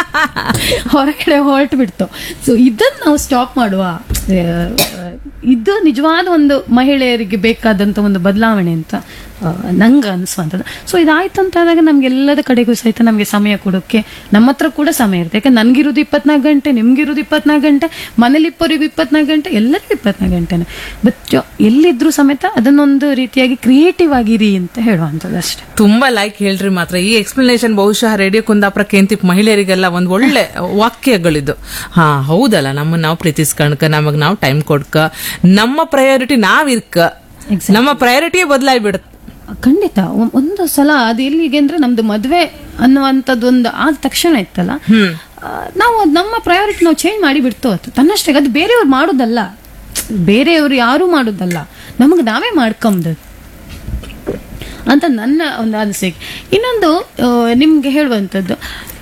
ಹೊರಗಡೆ ಹೊರಟು ಬಿಡ್ತು ಸೊ ಇದನ್ನ ನಾವು ಸ್ಟಾಪ್ ಮಾಡುವ ಆ, ಇದು ನಿಜವಾದ ಒಂದು ಮಹಿಳೆಯರಿಗೆ ಬೇಕಾದಂತ ಒಂದು ಬದಲಾವಣೆ ಅಂತ ಆ, ನಂಗೆ ಅನಿಸುವಂಥದ್ದು ಸೊ ಇದಾಯ್ತು ಅಂತ ಆದಾಗ ನಮ್ಗೆಲ್ಲದ ಕಡೆಗೂ ಸಹಿತ ನಮಗೆ ಸಮಯ ಕೊಡೋಕ್ಕೆ ನಮ್ಮ ಹತ್ರ ಕೂಡ ಸಮಯ ಇರುತ್ತೆ ಯಾಕಂದ್ರೆ ನನ್ಗಿರೋದು ಇಪ್ಪತ್ನಾಲ್ಕು ಗಂಟೆ ನಿಮ್ಗಿರೋದು ಇಪ್ಪತ್ನಾಲ್ಕು ಗಂಟೆ ಮನೇಲಿ ಇಬ್ಬರಿಗೂ ಇಪ್ಪತ್ನಾಲ್ಕು ಗಂಟೆ ಎಲ್ಲರಿಗೂ ಇಪ್ಪತ್ನಾಲ್ಕು ಗಂಟೆನೆ ಬಟ್ ಎಲ್ಲಿದ್ರೂ ಸಮೇತ ಅದನ್ನೊಂದು ರೀತಿಯಾಗಿ ಕ್ರಿಯೇಟಿವ್ ಆಗಿರಿ ಅಂತ ಹೇಳುವಂಥದ್ದು ಅಷ್ಟೇ ತುಂಬಾ ಲೈಕ್ ಹೇಳ್ರಿ ಮಾತ್ರ ಈ ಎಕ್ಸ್ಪ್ಲನೇಷನ್ ಬಹುಶಃ ರೇಡಿಯೋ ಕುಂದಾಪುರ ಕೇಂತಿಪ್ ಮಹಿಳೆಯರಿಗೆಲ್ಲ ಒಂದ್ ಒಳ್ಳೆ ವಾಕ್ಯಗಳಿದು ಹಾ ಹೌದಲ್ಲ ನಮ್ಮನ್ನ ನಾವು ಪ್ರೀತಿಸ್ಕಣ್ಕ ನಮಗ್ ನಾವು ಟೈಮ್ ಕೊಡ್ಕ ನಮ್ಮ ಪ್ರಯಾರಿಟಿ ನಾವ್ ಇರ್ಕ ನಮ್ಮ ಪ್ರಯಾರಿಟಿಯೇ ಬದಲಾಗಿ ಬಿಡುತ್ತೆ ಖಂಡಿತ ಒ- ಒಂದು ಸಲ ಅದು ಎಲ್ಲಿಗೆ ಅಂದ್ರೆ ನಮ್ದು ಮದ್ವೆ ಅನ್ನುವಂಥದ್ದು ಒಂದು ಆದ ತಕ್ಷಣ ಇತ್ತಲ್ಲ ಆ, ನಾವು ಅದ್ ನಮ್ಮ ಪ್ರಯಾರಿಟಿ ನಾವು ಚೇಂಜ್ ಮಾಡಿ ಬಿಡ್ತು ಅದು ತನ್ನಷ್ಟೇ ಅದು ಬೇರೆಯವ್ರು ಮಾಡೋದಲ್ಲ ಬೇರೆಯವರು ಯಾರು ಮಾಡೋದಲ್ಲ ನಮಗೆ ನಾವೇ ಮಾಡ್ಕೊಂಬದು ಅಂತ ನನ್ನ ಒಂದು ಅನಿಸಿಕೆ ಇನ್ನೊಂದು ಆ, ನಿಮ್ಗೆ ಹೇಳುವಂಥದ್ದು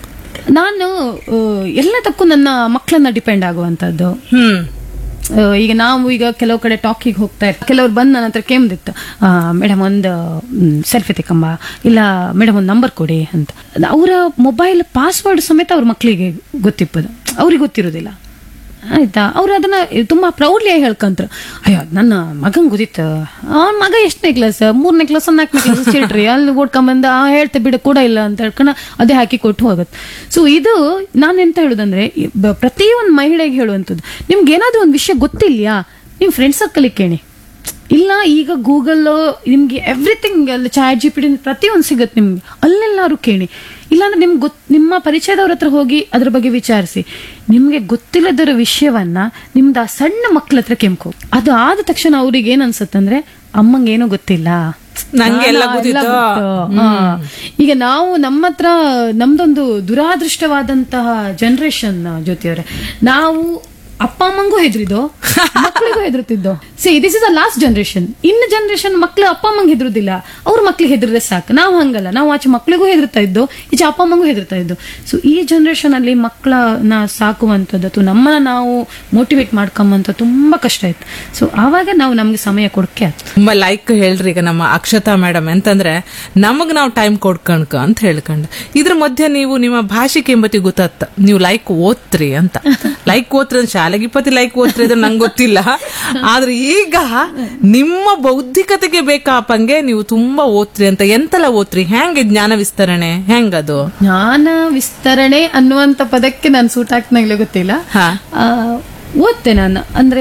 ನಾನು ಆ, ಎಲ್ಲದಕ್ಕೂ ನನ್ನ ಮಕ್ಕಳನ್ನ ಡಿಪೆಂಡ್ ಆಗುವಂಥದ್ದು ಹ್ಮ್ ಆ, ಈಗ ನಾವು ಈಗ ಕೆಲವು ಕಡೆ ಟಾಕಿಗೆ ಹೋಗ್ತಾ ಇರ್ತೀವಿ ಕೆಲವ್ರು ಬಂದು ನನ್ನ ಹತ್ರ ಕೇಮ್ದಿತ್ತು ಮೇಡಮ್ ಒಂದು ಸೆಲ್ಫಿ ತೆಕ್ಕಂಬ ಇಲ್ಲ ಮೇಡಮ್ ಒಂದು ನಂಬರ್ ಕೊಡಿ ಅಂತ ಅವರ ಮೊಬೈಲ್ ಪಾಸ್ವರ್ಡ್ ಸಮೇತ ಅವ್ರ ಮಕ್ಕಳಿಗೆ ಗೊತ್ತಿಪ್ಪದು ಅವ್ರಿಗೆ ಗೊತ್ತಿರೋದಿಲ್ಲ ಆಯ್ತಾ ಅವ್ರು ಅದನ್ನ ತುಂಬಾ ಪ್ರೌಡ್ಲಿ ಆಗಿ ಹೇಳ್ಕಂತ್ರ ಅಯ್ಯೋ ನನ್ನ ಮಗನ್ ಗೊತ್ತಿತ್ತು ಅವನ ಮಗ ಎಷ್ಟನೇ ಕ್ಲಾಸ್ ಮೂರನೇ ಕ್ಲಾಸ್ ನಾಲ್ಕನೇ ಕ್ಲಾಸ್ ಚಿಲ್ಡ್ರಿ ಅಲ್ಲಿ ಓಡ್ಕೊಂಬಂದ ಆ ಹೇಳ್ತೆ ಬಿಡು ಕೂಡ ಇಲ್ಲ ಅಂತ ಹೇಳ್ಕೊಂಡು ಅದೇ ಹಾಕಿ ಕೊಟ್ಟು ಹೋಗುತ್ತೆ ಸೊ ಇದು ನಾನು ಎಂತ ಹೇಳುದಂದ್ರೆ ಈ ಬ- ಪ್ರತಿಯೊಂದು ಮಹಿಳೆಗೆ ಹೇಳುವಂಥದ್ದು ನಿಮ್ಗೆ ಏನಾದ್ರೂ ಒಂದು ವಿಷಯ ಗೊತ್ತಿಲ್ಯಾ ನೀವು ಫ್ರೆಂಡ್ ಸರ್ಕಲ್ ಕೇಳಿ ಇಲ್ಲ ಈಗ ಗೂಗಲ್ ನಿಮ್ಗೆ ಎವ್ರಿಥಿಂಗ್ ಅಲ್ಲಿ ಚಾಟ್ ಜಿ ಪಿ ಡಿ ಪ್ರತಿಯೊಂದು ಸಿಗುತ್ತೆ ನಿಮ್ಗೆ ಅಲ್ಲೆಲ್ಲಾರು ಕೇಳಿ ಇಲ್ಲಾಂದ್ರೆ ನಿಮ್ಗೆ ಗೊತ್ ನಿಮ್ಮ ಪರಿಚಯದವ್ರ ಹತ್ರ ಹೋಗಿ ಅದ್ರ ಬಗ್ಗೆ ವಿಚಾರಿಸಿ ನಿಮ್ಗೆ ಗೊತ್ತಿಲ್ಲದರ ವಿಷಯವನ್ನ ನಿಮ್ದು ಆ ಸಣ್ಣ ಮಕ್ಳ ಹತ್ರ ಕೆಂಕೋ ಅದು ಆದ ತಕ್ಷಣ ಅವ್ರಿಗೆ ಏನ್ ಅನ್ಸುತ್ತಂದ್ರೆ ಅಮ್ಮಂಗೆ ಏನೋ ಗೊತ್ತಿಲ್ಲ ನಂಗೆ ಎಲ್ಲ ನಾನು ಗೊತ್ತಿತ್ತು. ಗೊತ್ತು. ಹಾ. ಈಗ ನಾವು ನಮ್ಮ ಹತ್ರ ನಮ್ದೊಂದು ದುರಾದೃಷ್ಟವಾದಂತಹ ಜನರೇಷನ್ ಜ್ಯೋತಿಯವರೇ ನಾವು ಅಪ್ಪ ಅಮ್ಮಂಗೂ ಹೆದರಿದ್ದು ಮಕ್ಕಳಿಗೂ ಹೆದರುತ್ತಿದ್ದು see this is a last generation ಇನ್ನು ಜನರೇಷನ್ ಮಕ್ಳು ಅಪ್ಪ ಅಮ್ಮಂಗೆ ಹೆದರುದಿಲ್ಲ ಅವ್ರ ಮಕ್ಳಿಗೆ ಹೆದರಿದ್ರೆ ಸಾಕು ನಾವು ಹಂಗಲ್ಲ ನಾವು ಆಚೆ ಮಕ್ಳಿಗೂ ಹೆದರ್ತಾ ಇದ್ದು ಈಚೆ ಅಪ್ಪ ಅಮ್ಮಂಗೂ ಹೆದರ್ತಾ ಇದ್ದು ಸೊ ಈ ಜನರೇಷನ್ ಅಲ್ಲಿ ಮಕ್ಕಳನ್ನ ಸಾಕುವಂಥದ್ದು ಅಥವಾ ನಮ್ಮನ್ನ ನಾವು ಮೋಟಿವೇಟ್ ಮಾಡ್ಕೊಂಬಂತ ತುಂಬಾ ಕಷ್ಟ ಇತ್ತು ಸೊ ಆವಾಗ ನಾವು ನಮ್ಗೆ ಸಮಯ ಕೊಡಕ್ಕೆ ಆಯ್ತು ತುಂಬಾ ಲೈಕ್ ಹೇಳ್ರಿ ಈಗ ನಮ್ಮ ಅಕ್ಷತಾ ಮೇಡಮ್ ಅಂತಂದ್ರೆ ನಮಗ್ ನಾವು ಟೈಮ್ ಕೊಡ್ಕಣ್ಕ ಅಂತ ಹೇಳ್ಕೊಂಡು ಇದ್ರ ಮಧ್ಯೆ ನೀವು ನಿಮ್ಮ ಭಾಷೆ ಕೆಂಬತಿ ಗೊತ್ತಾತ ನೀವು ಲೈಕ್ ಓದ್ತ್ರಿ ಅಂತ ಲೈಕ್ ಓದ್ರಿ ಅಂದ್ರೆ ಶಾಲೆಗೆ ಇಪ್ಪತ್ತಿ ಲೈಕ್ ಓದ್ತ್ರಿ ಅಂದ್ರೆ ನಂಗೆ ಗೊತ್ತಿಲ್ಲ ಆದ್ರೆ ಈಗ ನಿಮ್ಮ ಬೌದ್ಧಿಕತೆಗೆ ಬೇಕಾಪಂಗೆ ನೀವು ತುಂಬಾ ಓದ್ತ್ರಿ ಅಂತ ಎಂತೆಲ್ಲ ಓದ್ತ್ರಿ ಹೆಂಗೆ ಜ್ಞಾನ ವಿಸ್ತರಣೆ ಹೆಂಗದು ಜ್ಞಾನ ವಿಸ್ತರಣೆ ಅನ್ನುವಂತ ಪದಕ್ಕೆ ನಾನು ಸೂಟ್ ಹಾಕ್ನಾಗ್ಲೇ ಗೊತ್ತಿಲ್ಲ ಹಾ. ಆ, ಓದ್ತೆ ನಾನು ಅಂದ್ರೆ